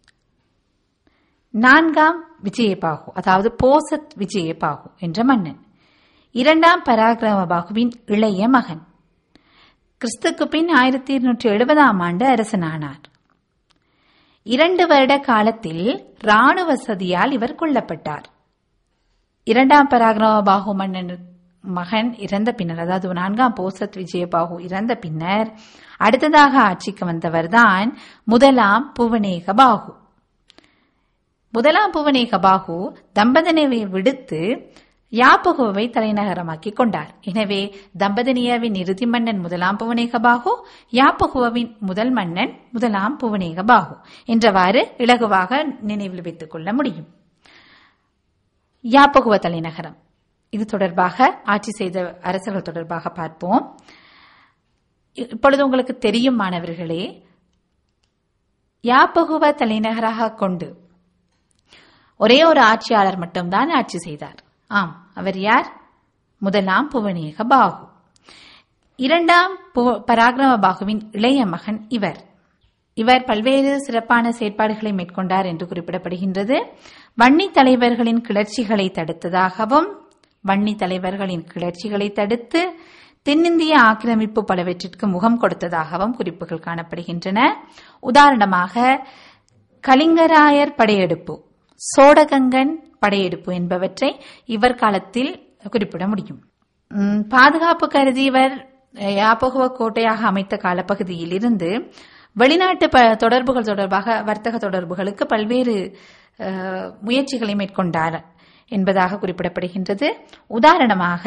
நான்காம் விஜயபாகு அதாவது போசத் விஜயபாகு என்ற மன்னன் இரண்டாம் பராக்கிரமபாகுவின் இளைய மகன் கிறிஸ்துக்கு பின் ஆயிரத்தி இருநூற்றி எழுபதாம் ஆண்டு அரசனானார் இரண்டு வருட காலத்தில் ராணுவ சதியால் இவர் கொல்லப்பட்டார் இரண்டாம் பராக்கிரமபாகு மன்னன் மகன் இறந்த பின்னர் அதாவது நான்காம் போசத் விஜயபாகு இறந்த பின்னர் அடுத்ததாக ஆட்சிக்கு வந்தவர்தான் முதலாம் புவனேக பாகு முதலாம் புவனேக பாகு தம்பதனியை விடுத்து யாப்பகுவை தலைநகரமாக்கி கொண்டார் எனவே தம்பதனியாவின் இறுதி மன்னன் முதலாம் புவனேக பாகு யாப்பகுவின் முதல் மன்னன் முதலாம் புவனேக பாகு என்றவாறு இலகுவாக நினைவில் வைத்துக் கொள்ள முடியும் யாப்பகுவ தலைநகரம் இது தொடர்பாக ஆட்சி செய்த அரசர்கள் தொடர்பாக பார்ப்போம் இப்பொழுது உங்களுக்கு தெரியும் மாணவர்களே யாப்பகுவ தலைநகராக கொண்டு ஒரே ஒரு ஆட்சியாளர் மட்டும்தான் ஆட்சி செய்தார் ஆம் அவர் யார் முதலாம் புவனேக பாகு இரண்டாம் பராக்கிரம பாகுவின் இளைய மகன் இவர் இவர் பல்வேறு சிறப்பான செயற்பாடுகளை மேற்கொண்டார் என்று குறிப்பிடப்படுகின்றது வன்னி தலைவர்களின் கிளர்ச்சிகளை தடுத்ததாகவும் வன்னி தலைவர்களின் கிளர்ச்சிகளை தடுத்து தென்னிந்திய ஆக்கிரமிப்பு பலவற்றிற்கு முகம் கொடுத்ததாகவும் குறிப்புகள் காணப்படுகின்றன உதாரணமாக கலிங்கராயர் படையெடுப்பு சோடகங்கன் படையெடுப்பு என்பவற்றை இவர் காலத்தில் குறிப்பிட முடியும் பாதுகாப்பு கருதி இவர் யாபகுவ கோட்டையாக அமைத்த காலப்பகுதியில் இருந்து வெளிநாட்டு தொடர்புகள் தொடர்பாக வர்த்தக தொடர்புகளுக்கு பல்வேறு முயற்சிகளை மேற்கொண்டார் என்பதாக குறிப்பிடப்படுகின்றது உதாரணமாக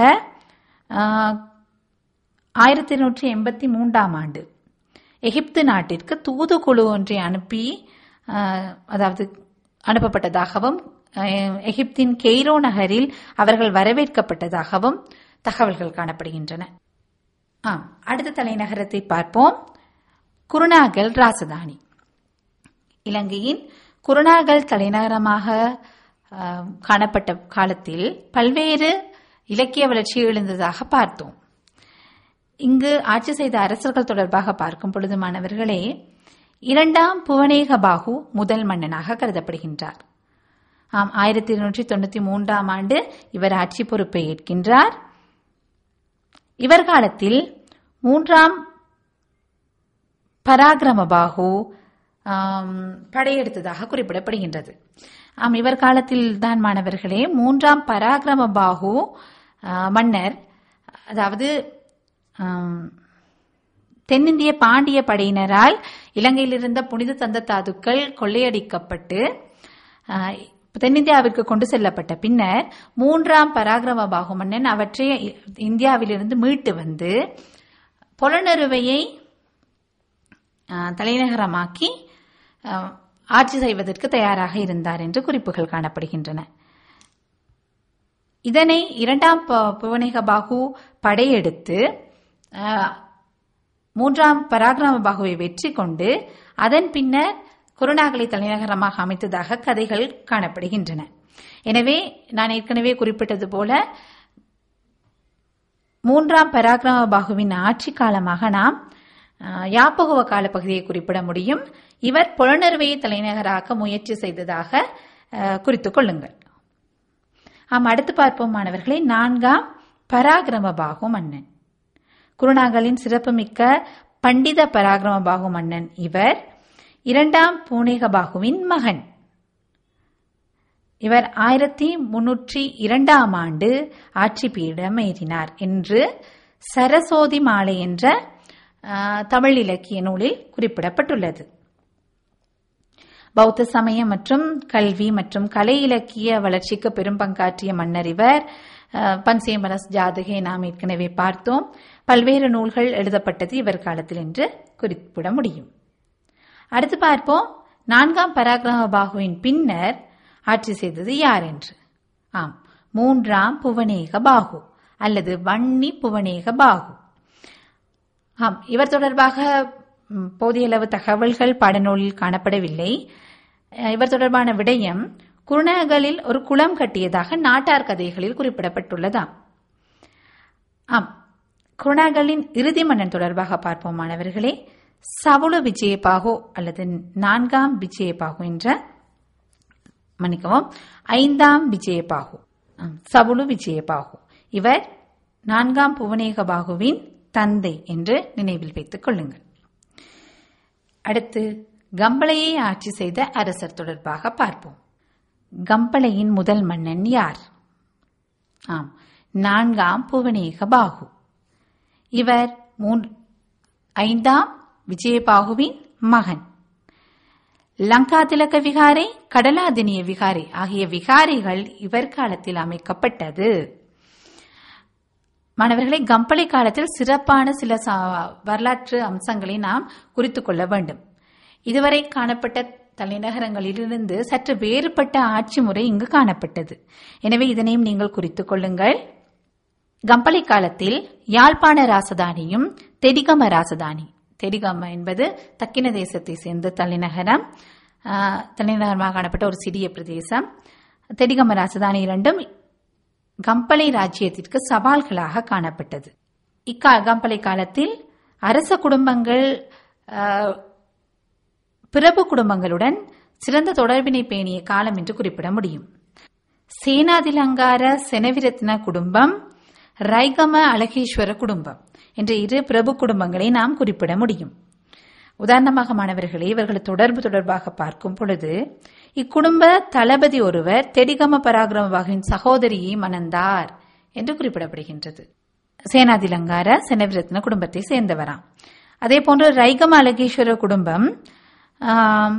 ஆயிரத்தி எண்ணூற்றி எண்பத்தி மூன்றாம் ஆண்டு எகிப்து நாட்டிற்கு தூதுக்குழு ஒன்றை அனுப்பி அதாவது அனுப்பப்பட்டதாகவும் எகிப்தின் கெய்ரோ நகரில் அவர்கள் வரவேற்கப்பட்டதாகவும் தகவல்கள் காணப்படுகின்றன ஆம் அடுத்த தலைநகரத்தை பார்ப்போம் குருணாகல் ராசதானி இலங்கையின் குருணாகல் தலைநகரமாக காணப்பட்ட காலத்தில் பல்வேறு இலக்கிய வளர்ச்சி எழுந்ததாக பார்த்தோம் இங்கு ஆட்சி செய்த அரசர்கள் தொடர்பாக பார்க்கும் பொழுது மாணவர்களே இரண்டாம் புவனேக பாகு முதல் மன்னனாக கருதப்படுகின்றார் ஆம் ஆயிரத்தி இருநூற்றி தொண்ணூத்தி மூன்றாம் ஆண்டு இவர் ஆட்சி பொறுப்பை ஏற்கின்றார் இவர் காலத்தில் மூன்றாம் பராக்கிரம பாகு படையெடுத்ததாக குறிப்பிடப்படுகின்றது ஆம் இவர் காலத்தில் தான் மாணவர்களே மூன்றாம் பராக்கிரம பாகு மன்னர் அதாவது தென்னிந்திய பாண்டிய படையினரால் இலங்கையில் இருந்த புனித தந்த தாதுக்கள் கொள்ளையடிக்கப்பட்டு தென்னிந்தியாவிற்கு கொண்டு செல்லப்பட்ட பின்னர் மூன்றாம் பராக்கிரம பாகு மன்னன் அவற்றை இந்தியாவிலிருந்து மீட்டு வந்து புலனறுவையை தலைநகரமாக்கி ஆட்சி செய்வதற்கு தயாராக இருந்தார் என்று குறிப்புகள் காணப்படுகின்றன இதனை இரண்டாம் புவனேக பாகு படையெடுத்து மூன்றாம் பராக்கிரம பாகுவை வெற்றி கொண்டு அதன் பின்னர் குருநாகலை தலைநகரமாக அமைத்ததாக கதைகள் காணப்படுகின்றன எனவே நான் ஏற்கனவே குறிப்பிட்டது போல மூன்றாம் பராக்கிரம பாகுவின் ஆட்சி காலமாக நாம் யாப்பகுவ காலப்பகுதியை குறிப்பிட முடியும் இவர் புலனறுவையை தலைநகராக்க முயற்சி செய்ததாக குறித்துக் கொள்ளுங்கள் ஆம் அடுத்து பார்ப்போம் மாணவர்களே நான்காம் பராக்கிரம பாகு மன்னன் குருநாகலின் சிறப்புமிக்க பண்டித பராக்கிரம பாகு மன்னன் இவர் இரண்டாம் பூனேக பாகுவின் மகன் இவர் ஆயிரத்தி முன்னூற்றி இரண்டாம் ஆண்டு ஆட்சி பீடம் ஏறினார் என்று சரசோதி மாலை என்ற தமிழ் இலக்கிய நூலில் குறிப்பிடப்பட்டுள்ளது பௌத்த சமயம் மற்றும் கல்வி மற்றும் கலை இலக்கிய வளர்ச்சிக்கு பெரும் பங்காற்றிய மன்னர் இவர் பன்சேமரஸ் ஜாதகை நாம் ஏற்கனவே பார்த்தோம் பல்வேறு நூல்கள் எழுதப்பட்டது இவர் காலத்தில் என்று குறிப்பிட முடியும் அடுத்து பார்ப்போம் நான்காம் பராக்கிரம பாகுவின் பின்னர் ஆட்சி செய்தது யார் என்று ஆம் மூன்றாம் புவனேக பாகு அல்லது வன்னி புவனேக பாகு ஆம் இவர் தொடர்பாக போதிய அளவு தகவல்கள் பாடநூலில் காணப்படவில்லை இவர் தொடர்பான விடயம் குருணகலில் ஒரு குளம் கட்டியதாக நாட்டார் கதைகளில் குறிப்பிடப்பட்டுள்ளதாம் ஆம் குருணாகலின் இறுதி மன்னன் தொடர்பாக பார்ப்போம் மாணவர்களே சவுளு விஜயபாகு அல்லது நான்காம் விஜயபாகு என்ற மன்னிக்கவும் ஐந்தாம் விஜயபாகு சவுளு விஜயபாகு இவர் நான்காம் புவனேக பாகுவின் தந்தை என்று நினைவில் வைத்துக் கொள்ளுங்கள் அடுத்து கம்பளையை ஆட்சி செய்த அரசர் தொடர்பாக பார்ப்போம் கம்பளையின் முதல் மன்னன் யார் ஆம் நான்காம் புவனேக பாகு இவர் ஐந்தாம் விஜயபாகுவின் மகன் லங்கா திலக விகாரை கடலாதினிய விகாரை ஆகிய விகாரைகள் இவர் காலத்தில் அமைக்கப்பட்டது மாணவர்களை கம்பளை காலத்தில் சிறப்பான சில சா- வரலாற்று அம்சங்களை நாம் குறித்துக் கொள்ள வேண்டும் இதுவரை காணப்பட்ட தலைநகரங்களிலிருந்து சற்று வேறுபட்ட ஆட்சி முறை இங்கு காணப்பட்டது எனவே இதனையும் நீங்கள் குறித்துக் கொள்ளுங்கள் கம்பளை காலத்தில் யாழ்ப்பாண ராசதானியும் தெடிகம ராசதானி தெடிகம என்பது தக்கின தேசத்தை சேர்ந்த தலைநகரம் ஆஹ், தலைநகரமாக காணப்பட்ட ஒரு சிறிய பிரதேசம் தெடிகம ராசதானி இரண்டும் கம்பளை ராஜ்யத்திற்கு சவால்களாக காணப்பட்டது இக்கா கம்பளை காலத்தில் அரச குடும்பங்கள் ஆஹ், பிரபு குடும்பங்களுடன் சிறந்த தொடர்பினை பேணிய காலம் என்று குறிப்பிட முடியும் சேனாதிலங்கார செனவிரத்ன குடும்பம் ரைகம அழகேஸ்வர குடும்பம் என்ற இரு பிரபு குடும்பங்களை நாம் குறிப்பிட முடியும் உதாரணமாக மாணவர்களே இவர்கள் தொடர்பு தொடர்பாக பார்க்கும் பொழுது இக்குடும்ப தளபதி ஒருவர் தெடிகம பராக்கிரமபாகுவின் சகோதரியை மணந்தார் என்று குறிப்பிடப்படுகின்றது சேனாதிலங்கார செனவிரத்ன குடும்பத்தை சேர்ந்தவராம் அதே போன்று ரைகம அழகேஸ்வர குடும்பம் ஆம்,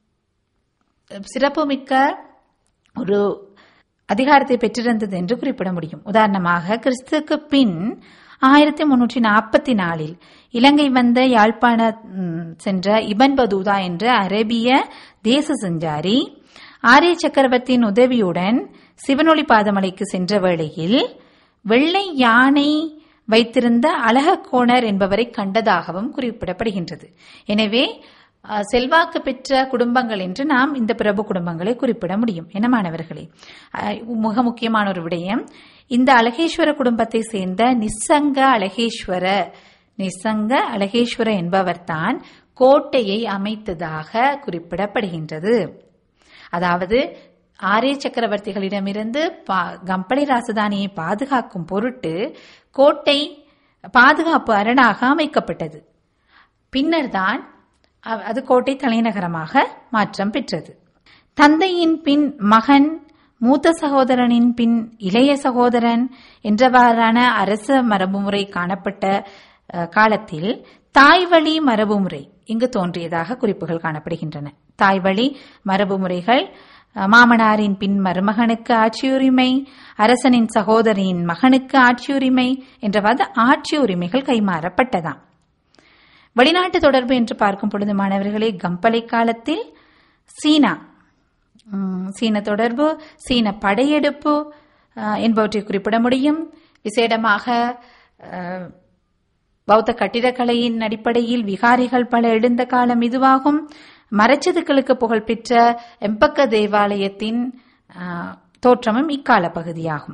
சிறப்புமிக்க ஒரு அதிகாரத்தை பெற்றிருந்தது என்று குறிப்பிட முடியும் உதாரணமாக கிறிஸ்துக்கு பின் ஆயிரத்தி முன்னூற்றி நாற்பத்தி நாலில் இலங்கை வந்த யாழ்ப்பாண ம், சென்ற இபன் பதூதா என்ற அரேபிய தேச சஞ்சாரி ஆரிய சக்கரவர்த்தியின் உதவியுடன் சிவனொளி பாதமலைக்கு சென்ற வேளையில் வெள்ளை யானை வைத்திருந்த அழகக்கோணர் என்பவரை கண்டதாகவும் குறிப்பிடப்படுகின்றது எனவே அஹ், செல்வாக்கு பெற்ற குடும்பங்கள் என்று நாம் இந்த பிரபு குடும்பங்களை குறிப்பிட முடியும் என மாணவர்களே அஹ், மிக முக்கியமான ஒரு விடயம் இந்த அழகேஸ்வர குடும்பத்தை சேர்ந்த நிசங்க அழகேஸ்வர நிசங்க அழகேஸ்வர என்பவர்தான் கோட்டையை அமைத்ததாக குறிப்பிடப்படுகின்றது அதாவது ஆரிய சக்கரவர்த்திகளிடமிருந்து பா- கம்பளி ராசதானியை பாதுகாக்கும் பொருட்டு கோட்டை பாதுகாப்பு அரணாக அமைக்கப்பட்டது பின்னர்தான் அ- அது கோட்டை தலைநகரமாக மாற்றம் பெற்றது தந்தையின் பின் மகன் மூத்த சகோதரனின் பின் இளைய சகோதரன் என்றவாறான அரச மரபுமுறை காணப்பட்ட அ, காலத்தில் தாய்வழி மரபுமுறை இங்கு தோன்றியதாக குறிப்புகள் காணப்படுகின்றன தாய்வழி மரபுமுறைகள் அ, மாமனாரின் பின் மருமகனுக்கு ஆட்சியுரிமை அரசனின் சகோதரியின் மகனுக்கு ஆட்சியுரிமை என்றவாறு ஆட்சி உரிமைகள் கைமாறப்பட்டதாம் வெளிநாட்டு தொடர்பு என்று பார்க்கும் பொழுது மாணவர்களே கம்பளை காலத்தில் சீனா ம், சீன தொடர்பு சீன படையெடுப்பு அஹ், என்பவற்றை குறிப்பிட முடியும் விசேடமாக அஹ், பௌத்த கட்டிடக்கலையின் அடிப்படையில் விகாரிகள் பல எழுந்த காலம் இதுவாகும் மரச்சதுக்களுக்கு புகழ்பெற்ற எம்பக்க தேவாலயத்தின் அஹ், தோற்றமும் இக்கால பகுதியாகும்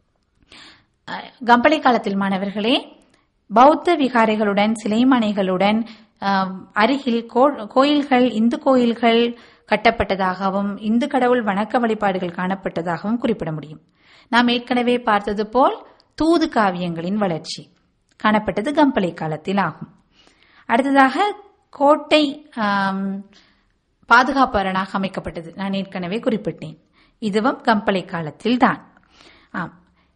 அஹ், கம்பளை காலத்தில் மாணவர்களே பௌத்த விகாரைகளுடன் சிலைமனைகளுடன் அஹ், அருகில் கோ- கோயில்கள் இந்து கோயில்கள் கட்டப்பட்டதாகவும் இந்து கடவுள் வணக்க வழிபாடுகள் காணப்பட்டதாகவும் குறிப்பிட முடியும் நாம் ஏற்கனவே பார்த்தது போல் தூது காவியங்களின் வளர்ச்சி காணப்பட்டது கம்பளை காலத்தில் ஆகும் அடுத்ததாக கோட்டை ஆம், பாதுகாப்பு அரணாக அமைக்கப்பட்டது நான் ஏற்கனவே குறிப்பிட்டேன் இதுவும் கம்பளை காலத்தில் தான் ஆம்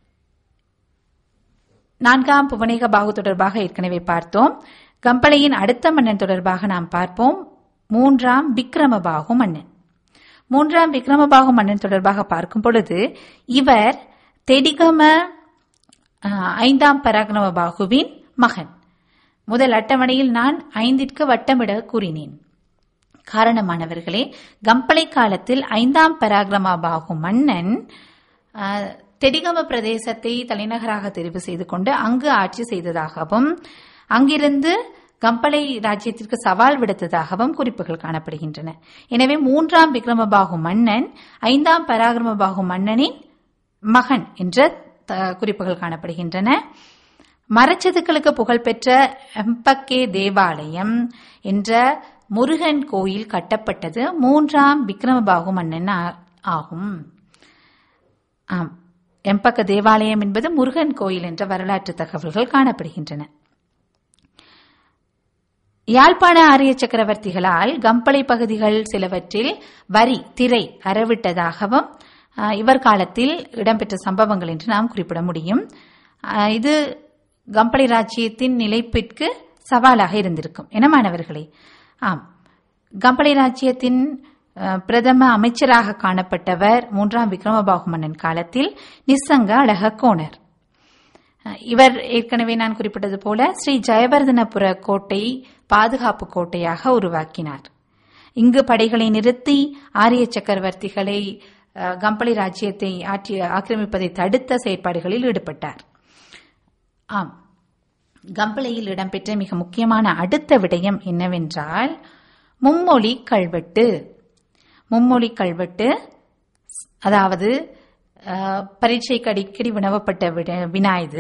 நான்காம் புவனேக பாகு தொடர்பாக ஏற்கனவே பார்த்தோம் கம்பளையின் அடுத்த மன்னன் தொடர்பாக நாம் பார்ப்போம் மூன்றாம் விக்ரமபாகு மன்னன் மூன்றாம் விக்ரமபாகு மன்னன் தொடர்பாக பார்க்கும் பொழுது இவர் தெடிகம அஹ், ஐந்தாம் பராக்கிரம பாகுவின் மகன் முதல் அட்டவணையில் நான் ஐந்திற்கு வட்டமிட கூறினேன் காரணமானவர்களே கம்பளை காலத்தில் ஐந்தாம் பராக்கிரமா பாகு மன்னன் அஹ், தெடிகம பிரதேசத்தை தலைநகராக தெரிவு செய்து கொண்டு அங்கு ஆட்சி செய்ததாகவும் அங்கிருந்து கம்பளை ராஜ்யத்திற்கு சவால் விடுத்ததாகவும் குறிப்புகள் காணப்படுகின்றன எனவே மூன்றாம் விக்ரமபாகு மன்னன் ஐந்தாம் பராக்கிரமபாகு மன்னனின் மகன் என்ற த- குறிப்புகள் காணப்படுகின்றன மரச்சதுக்களுக்கு புகழ்பெற்ற எம்பக்கே தேவாலயம் என்ற முருகன் கோயில் கட்டப்பட்டது மூன்றாம் விக்ரமபாகு மன்னன் ஆ- ஆகும் ஆம் எம்பக்க தேவாலயம் என்பது முருகன் கோயில் என்ற வரலாற்று தகவல்கள் காணப்படுகின்றன யாழ்ப்பாண ஆரிய சக்கரவர்த்திகளால் கம்பளை பகுதிகள் சிலவற்றில் வரி திரை அறவிட்டதாகவும் ஆஹ், இவர் காலத்தில் இடம்பெற்ற சம்பவங்கள் என்று நாம் குறிப்பிட முடியும் ஆஹ், இது கம்பளை ராஜ்யத்தின் நிலைப்பிற்கு சவாலாக இருந்திருக்கும் என மாணவர்களே ஆம் கம்பளி ராஜ்யத்தின் அஹ், பிரதம அமைச்சராக காணப்பட்டவர் மூன்றாம் விக்ரமபாகு மன்னன் காலத்தில் நிசங்க அழக கோணர் அஹ், இவர் ஏற்கனவே நான் குறிப்பிட்டது போல ஸ்ரீ ஜெயவர்தனபுர கோட்டை பாதுகாப்பு கோட்டையாக உருவாக்கினார் இங்கு படைகளை நிறுத்தி ஆரிய சக்கரவர்த்திகளை அஹ், கம்பளி ராஜ்யத்தை ஆட்சி ஆக்கிரமிப்பதை தடுத்த செயற்பாடுகளில் ஈடுபட்டார் ஆம் கம்பளையில் இடம்பெற்ற மிக முக்கியமான அடுத்த விடயம் என்னவென்றால் மும்மொழி கல்வெட்டு மும்மொழி கல்வெட்டு அதாவது அஹ், பரீட்சைக்கு அடிக்கடி வினவப்பட்ட விட- வினா இது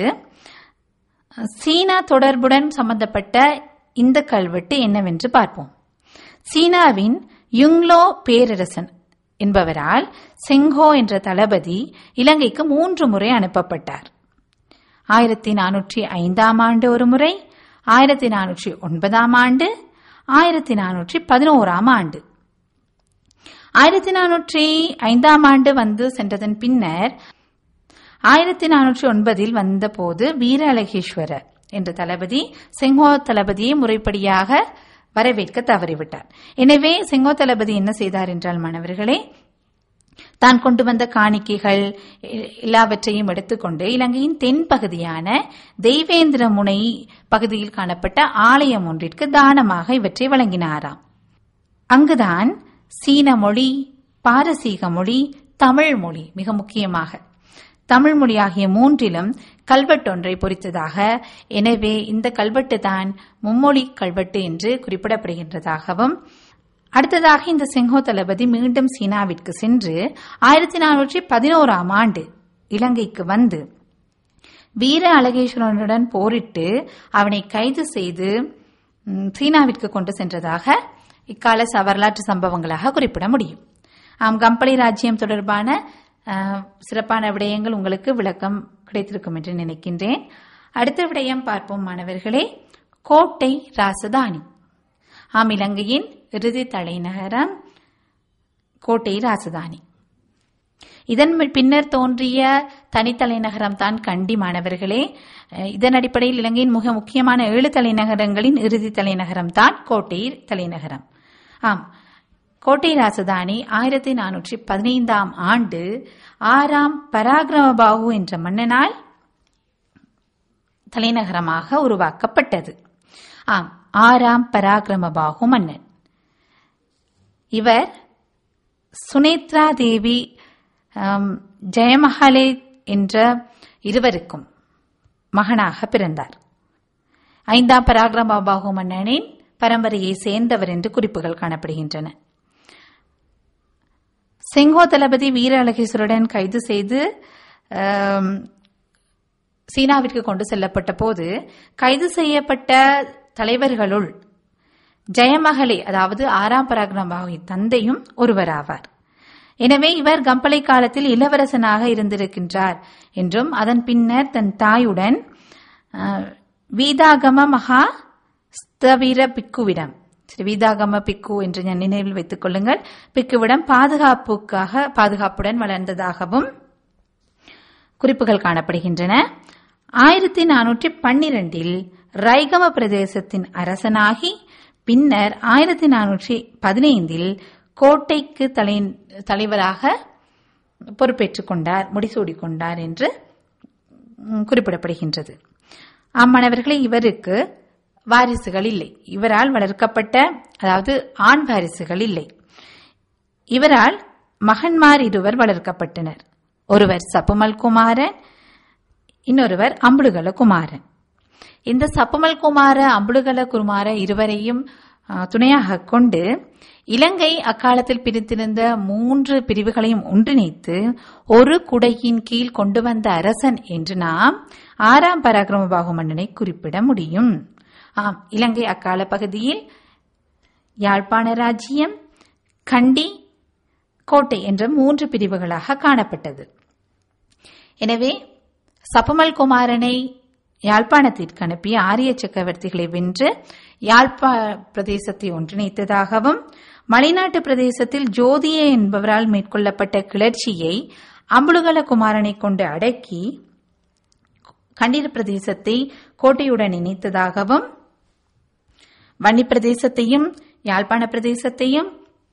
சீனா தொடர்புடன் சம்பந்தப்பட்ட இந்த கல்வெட்டு என்னவென்று பார்ப்போம் சீனாவின் யுங்லோ பேரரசன் என்பவரால் செங்கோ என்ற தளபதி இலங்கைக்கு மூன்று முறை அனுப்பப்பட்டார் ஆயிரத்தி நானூற்றி ஐந்தாம் ஆண்டு ஒரு முறை ஆயிரத்தி நானூற்றி ஒன்பதாம் ஆண்டு ஆயிரத்தி நானூற்றி பதினோராம் ஆண்டு ஆயிரத்தி நானூற்றி ஐந்தாம் ஆண்டு வந்து சென்றதன் பின்னர் ஆயிரத்தி நானூற்றி ஒன்பதில் வந்தபோது வீர அழகேஸ்வரர் என்ற தளபதி செங்கோ தளபதியை முறைப்படியாக வரவேற்க தவறிவிட்டார் எனவே செங்கோ தளபதி என்ன செய்தார் என்றால் மாணவர்களே தான் கொண்டு வந்த காணிக்கைகள் எ- எல்லாவற்றையும் எடுத்துக்கொண்டு இலங்கையின் தென் பகுதியான தெய்வேந்திர முனை பகுதியில் காணப்பட்ட ஆலயம் ஒன்றிற்கு தானமாக இவற்றை வழங்கினாராம் அங்குதான் சீன மொழி பாரசீக மொழி தமிழ் மொழி மிக முக்கியமாக தமிழ் மொழி ஆகிய மூன்றிலும் கல்வெட்டொன்றை பொறித்ததாக எனவே இந்த கல்வெட்டு தான் மும்மொழி கல்வெட்டு என்று குறிப்பிடப்படுகின்றதாகவும் அடுத்ததாக இந்த செங்கோ தளபதி மீண்டும் சீனாவிற்கு சென்று ஆயிரத்தி நானூற்றி பதினோராம் ஆண்டு இலங்கைக்கு வந்து வீர அழகேஸ்வரனுடன் போரிட்டு அவனை கைது செய்து ம், சீனாவிற்கு கொண்டு சென்றதாக இக்கால ச- வரலாற்று சம்பவங்களாக குறிப்பிட முடியும் ஆம் கம்பளி ராஜ்யம் தொடர்பான அஹ், சிறப்பான விடயங்கள் உங்களுக்கு விளக்கம் கிடைத்திருக்கும் என்று நினைக்கின்றேன் அடுத்த விடயம் பார்ப்போம் மாணவர்களே கோட்டை ராசதானி ஆம் இலங்கையின் இறுதி தலைநகரம் கோட்டை ராசதானி இதன் பின்னர் தோன்றிய தனித்தலைநகரம் தான் கண்டி மாணவர்களே அஹ் இதன் அடிப்படையில் இலங்கையின் மிக முக்கியமான ஏழு தலைநகரங்களின் இறுதி தலைநகரம் தான் கோட்டை தலைநகரம் ஆம் கோட்டை ராசதானி ஆயிரத்தி நானூற்றி பதினைந்தாம் ஆண்டு ஆறாம் பராக்கிரமபாகு என்ற மன்னனால் தலைநகரமாக உருவாக்கப்பட்டது ஆம் ஆறாம் பராக்கிரமபாகு மன்னன் இவர் சுனேத்ரா தேவி ஆம், ஜெயமஹாலே என்ற இருவருக்கும் மகனாக பிறந்தார் ஐந்தாம் பராக்கிரமபாகு மன்னனின் பரம்பரையை சேர்ந்தவர் என்று குறிப்புகள் காணப்படுகின்றன செங்கோ தளபதி வீர அழகேஸ்வருடன் கைது செய்து ஆம், சீனாவிற்கு கொண்டு செல்லப்பட்ட போது கைது செய்யப்பட்ட தலைவர்களுள் ஜெயமகளே அதாவது ஆறாம் பராக்கிரமபாகுவின் தந்தையும் ஒருவராவார் எனவே இவர் கம்பளை காலத்தில் இளவரசனாக இருந்திருக்கின்றார் என்றும் அதன் பின்னர் தன் தாயுடன் அஹ், வீதாகம மகா ஸ்தவிர பிக்குவிடம் சரி, வீதாகம பிக்கு என்று நான் நினைவில் வைத்துக் கொள்ளுங்கள் பிக்குவிடம் பாதுகாப்புக்காக பாதுகாப்புடன் வளர்ந்ததாகவும் குறிப்புகள் காணப்படுகின்றன ஆயிரத்தி நானூற்றி பன்னிரண்டில் ரைகம பிரதேசத்தின் அரசனாகி பின்னர் ஆயிரத்தி நானூற்றி பதினைந்தில் கோட்டைக்கு தலை தலைவராக பொறுப்பேற்றுக் கொண்டார் முடிசூடிக் கொண்டார் என்று ம், குறிப்பிடப்படுகின்றது அம்மாணவர்களே இவருக்கு வாரிசுகள் இல்லை இவரால் வளர்க்கப்பட்ட அதாவது ஆண் வாரிசுகள் இல்லை இவரால் மகன்மார் இருவர் வளர்க்கப்பட்டனர் ஒருவர் சப்புமல் குமாரன் இன்னொருவர் அம்புடுகல குமாரன் இந்த சப்புமல் குமார அம்புடுகல குமார இருவரையும் ஆ, துணையாக கொண்டு இலங்கை அக்காலத்தில் பிரித்திருந்த மூன்று பிரிவுகளையும் ஒன்றிணைத்து ஒரு குடையின் கீழ் கொண்டு வந்த அரசன் என்று நாம் ஆறாம் பராக்கிரமபாகு மன்னனை குறிப்பிட முடியும் ஆம் இலங்கை அக்கால பகுதியில் யாழ்ப்பாண ராஜ்யம் கண்டி கோட்டை என்ற மூன்று பிரிவுகளாக காணப்பட்டது எனவே சப்பமல் குமாரனை யாழ்ப்பாணத்திற்கு அனுப்பி ஆரிய சக்கரவர்த்திகளை வென்று யாழ்ப்பா பிரதேசத்தை ஒன்றிணைத்ததாகவும் மலைநாட்டு பிரதேசத்தில் ஜோதிய என்பவரால் மேற்கொள்ளப்பட்ட கிளர்ச்சியை அம்புலுகல குமாரனை கொண்டு அடக்கி கண்டிர பிரதேசத்தை கோட்டையுடன் இணைத்ததாகவும் வன்னி பிரதேசத்தையும் யாழ்ப்பாண பிரதேசத்தையும்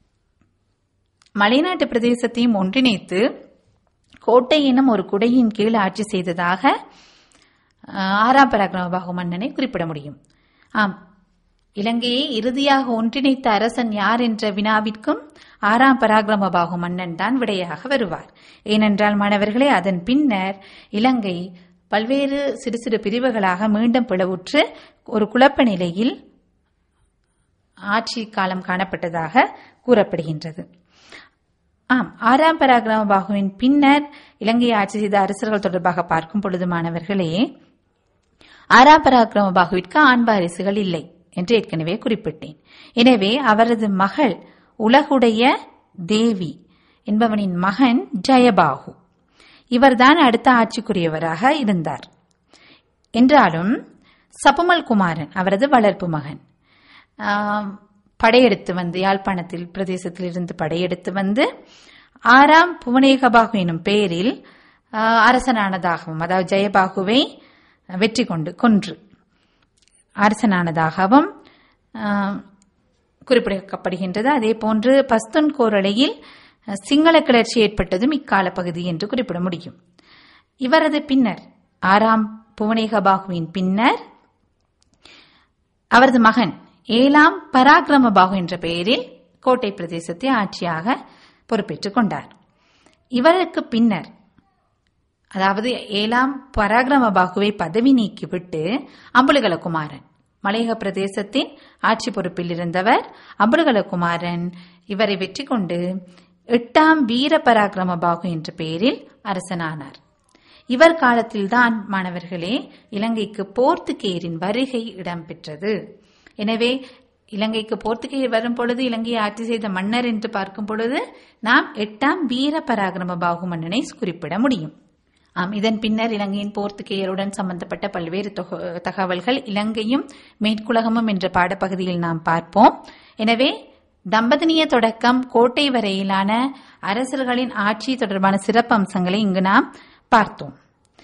மலைநாட்டு பிரதேசத்தையும் ஒன்றிணைத்து கோட்டை எனும் ஒரு குடையின் கீழ் ஆட்சி செய்ததாக அஹ், ஆறாம் பராக்கிரமபாகு மன்னனை குறிப்பிட முடியும் ஆம் இலங்கையை இறுதியாக ஒன்றிணைத்த அரசன் யார் என்ற வினாவிற்கும் ஆறாம் பராக்கிரமபாகு மன்னன் தான் விடையாக வருவார் ஏனென்றால் மாணவர்களே அதன் பின்னர் இலங்கை பல்வேறு சிறு சிறு பிரிவுகளாக மீண்டும் பிளவுற்று ஒரு குழப்ப நிலையில் ஆட்சி காலம் காணப்பட்டதாக கூறப்படுகின்றது ஆம் ஆறாம் பராக்கிரமபாகுவின் பின்னர் இலங்கையை ஆட்சி செய்த அரசர்கள் தொடர்பாக பார்க்கும் பொழுது மாணவர்களே ஆறாம் பராக்கிரமபாகுவிற்கு ஆண் வாரிசுகள் இல்லை என்று ஏற்கனவே குறிப்பிட்டேன் எனவே அவரது மகள் உலகுடைய தேவி என்பவனின் மகன் ஜெயபாகு இவர்தான் அடுத்த ஆட்சிக்குரியவராக இருந்தார் என்றாலும் சபுமல் குமாரன் அவரது வளர்ப்பு மகன் ஆம், படையெடுத்து வந்து யாழ்ப்பாணத்தில் பிரதேசத்தில் இருந்து படையெடுத்து வந்து ஆறாம் புவனேகபாகு எனும் பெயரில் ஆ, அரசனானதாகவும் அதாவது ஜெயபாகுவை வெற்றி கொண்டு கொன்று அரசனானதாகவும் ஆ, குறிப்பிடப்படுகின்றது அதே போன்று பஸ்துன் கோரளையில் சிங்கள கிளர்ச்சி ஏற்பட்டதும் இக்கால பகுதி என்று குறிப்பிட முடியும் இவரது பின்னர் ஆறாம் புவனேகபாகுவின் பின்னர் அவரது மகன் ஏழாம் பராக்கிரமபாகு என்ற பெயரில் கோட்டை பிரதேசத்தை ஆட்சியாக பொறுப்பேற்றுக் கொண்டார் இவருக்கு பின்னர் அதாவது ஏழாம் பராக்கிரமபாகுவை பதவி நீக்கிவிட்டு அம்புலகலகுமாரன் மலையக பிரதேசத்தின் ஆட்சி பொறுப்பில் இருந்தவர் அம்புலகலகுமாரன் இவரை வெற்றி கொண்டு எட்டாம் வீர பராக்கிரமபாகு என்ற பெயரில் அரசனானார் இவர் காலத்தில்தான் மாணவர்களே இலங்கைக்கு போர்த்துகேயரின் வருகை இடம்பெற்றது எனவே இலங்கைக்கு போர்த்துகேயர் வரும் பொழுது இலங்கையை ஆட்சி செய்த மன்னர் என்று பார்க்கும் பொழுது நாம் எட்டாம் வீர பராக்கிரம பாகு மன்னனை குறிப்பிட முடியும் ஆம் இதன் பின்னர் இலங்கையின் போர்த்துகேயருடன் சம்பந்தப்பட்ட பல்வேறு தொக- தகவல்கள் இலங்கையும் மேற்குலகமும் என்ற பாடப்பகுதியில் நாம் பார்ப்போம் எனவே தம்பதினிய தொடக்கம் கோட்டை வரையிலான அரசர்களின் ஆட்சி தொடர்பான சிறப்பு அம்சங்களை இங்கு நாம் பார்த்தோம்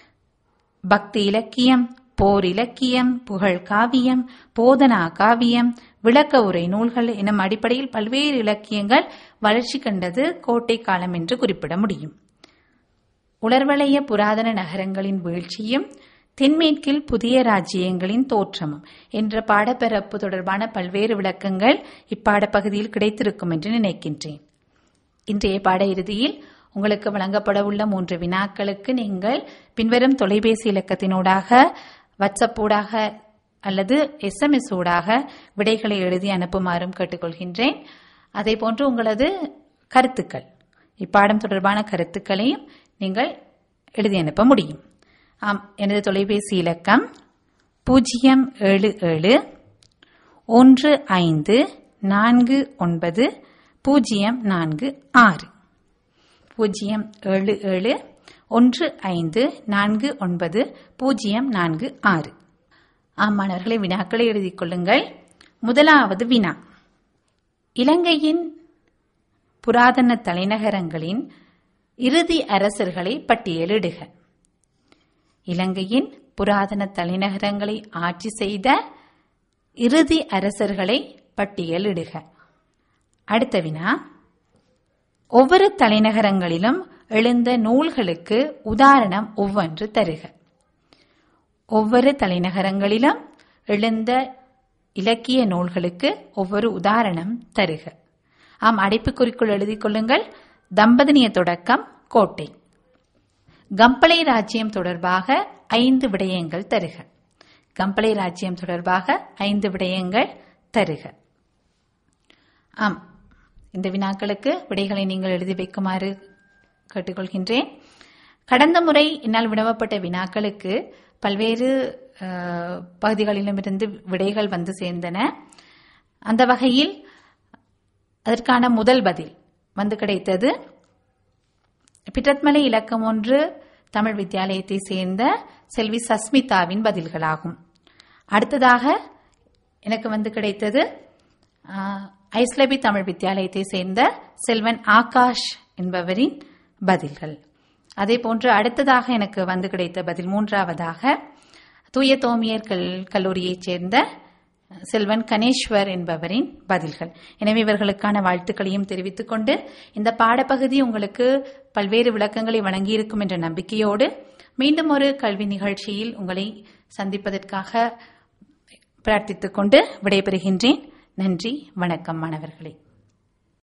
பக்தி இலக்கியம் போர் இலக்கியம் புகழ் காவியம் போதனா காவியம் விளக்க உரை நூல்கள் எனும் அடிப்படையில் பல்வேறு இலக்கியங்கள் வளர்ச்சி கண்டது கோட்டை காலம் என்று குறிப்பிட முடியும் உலர்வளைய புராதன நகரங்களின் வீழ்ச்சியும் தென்மேற்கில் புதிய ராஜ்யங்களின் தோற்றமும் என்ற பாடப்பரப்பு தொடர்பான பல்வேறு விளக்கங்கள் இப்பாடப்பகுதியில் கிடைத்திருக்கும் என்று நினைக்கின்றேன் இன்றைய பாட இறுதியில் உங்களுக்கு வழங்கப்பட உள்ள மூன்று வினாக்களுக்கு நீங்கள் பின்வரும் தொலைபேசி இலக்கத்தினூடாக வாட்ஸ்அப் ஊடாக அல்லது எஸ்எம்எஸ் ஊடாக விடைகளை எழுதி அனுப்புமாறும் கேட்டுக்கொள்கின்றேன் அதே போன்று உங்களது கருத்துக்கள் இப்பாடம் தொடர்பான கருத்துக்களையும் நீங்கள் எழுதி அனுப்ப முடியும் ஆம் எனது தொலைபேசி இலக்கம் பூஜ்ஜியம் ஏழு ஏழு ஒன்று ஐந்து நான்கு ஒன்பது பூஜ்ஜியம் நான்கு ஆறு பூஜ்ஜியம் ஏழு ஏழு ஒன்று ஐந்து நான்கு ஒன்பது பூஜ்ஜியம் நான்கு ஆறு ஆமாணவர்களை வினாக்களை எழுதிக் கொள்ளுங்கள் முதலாவது வினா இலங்கையின் புராதன தலைநகரங்களின் இறுதி அரசர்களை பட்டியலிடுக இலங்கையின் புராதன தலைநகரங்களை ஆட்சி செய்த இறுதி அரசர்களை பட்டியலிடுக அடுத்த வினா ஒவ்வொரு தலைநகரங்களிலும் எழுந்த நூல்களுக்கு உதாரணம் ஒவ்வொன்று தருக ஒவ்வொரு தலைநகரங்களிலும் எழுந்த இலக்கிய நூல்களுக்கு ஒவ்வொரு உதாரணம் தருக ஆம் அடைப்புக்குறிக்குள் எழுதிக் கொள்ளுங்கள் தம்பதினிய தொடக்கம் கோட்டை கம்பளை ராஜ்யம் தொடர்பாக ஐந்து விடயங்கள் தருக கம்பளை ராஜ்யம் தொடர்பாக ஐந்து விடயங்கள் தருக ஆம் இந்த வினாக்களுக்கு விடைகளை நீங்கள் எழுதி வைக்குமாறு கேட்டுக்கொள்கின்றேன் கடந்த முறை என்னால் வினவப்பட்ட வினாக்களுக்கு பல்வேறு அஹ், பகுதிகளிலுமிருந்து விடைகள் வந்து சேர்ந்தன அந்த வகையில் அதற்கான முதல் பதில் வந்து கிடைத்தது பிட்டத்மலை இலக்கம் ஒன்று தமிழ் வித்தியாலயத்தை சேர்ந்த செல்வி சஸ்மிதாவின் பதில்களாகும் அடுத்ததாக எனக்கு வந்து கிடைத்தது ஆஹ், ஐஸ்லபி தமிழ் வித்தியாலயத்தை சேர்ந்த செல்வன் ஆகாஷ் என்பவரின் பதில்கள் அதே போன்று அடுத்ததாக எனக்கு வந்து கிடைத்த பதில் மூன்றாவதாக தூய தோமியர் கல் கல்லூரியைச் சேர்ந்த செல்வன் கணேஸ்வர் என்பவரின் பதில்கள் எனவே இவர்களுக்கான வாழ்த்துக்களையும் தெரிவித்துக் கொண்டு இந்த பாடப்பகுதி உங்களுக்கு பல்வேறு விளக்கங்களை வழங்கியிருக்கும் என்ற நம்பிக்கையோடு மீண்டும் ஒரு கல்வி நிகழ்ச்சியில் உங்களை சந்திப்பதற்காக பிரார்த்தித்துக் கொண்டு விடைபெறுகின்றேன் நன்றி வணக்கம் மாணவர்களே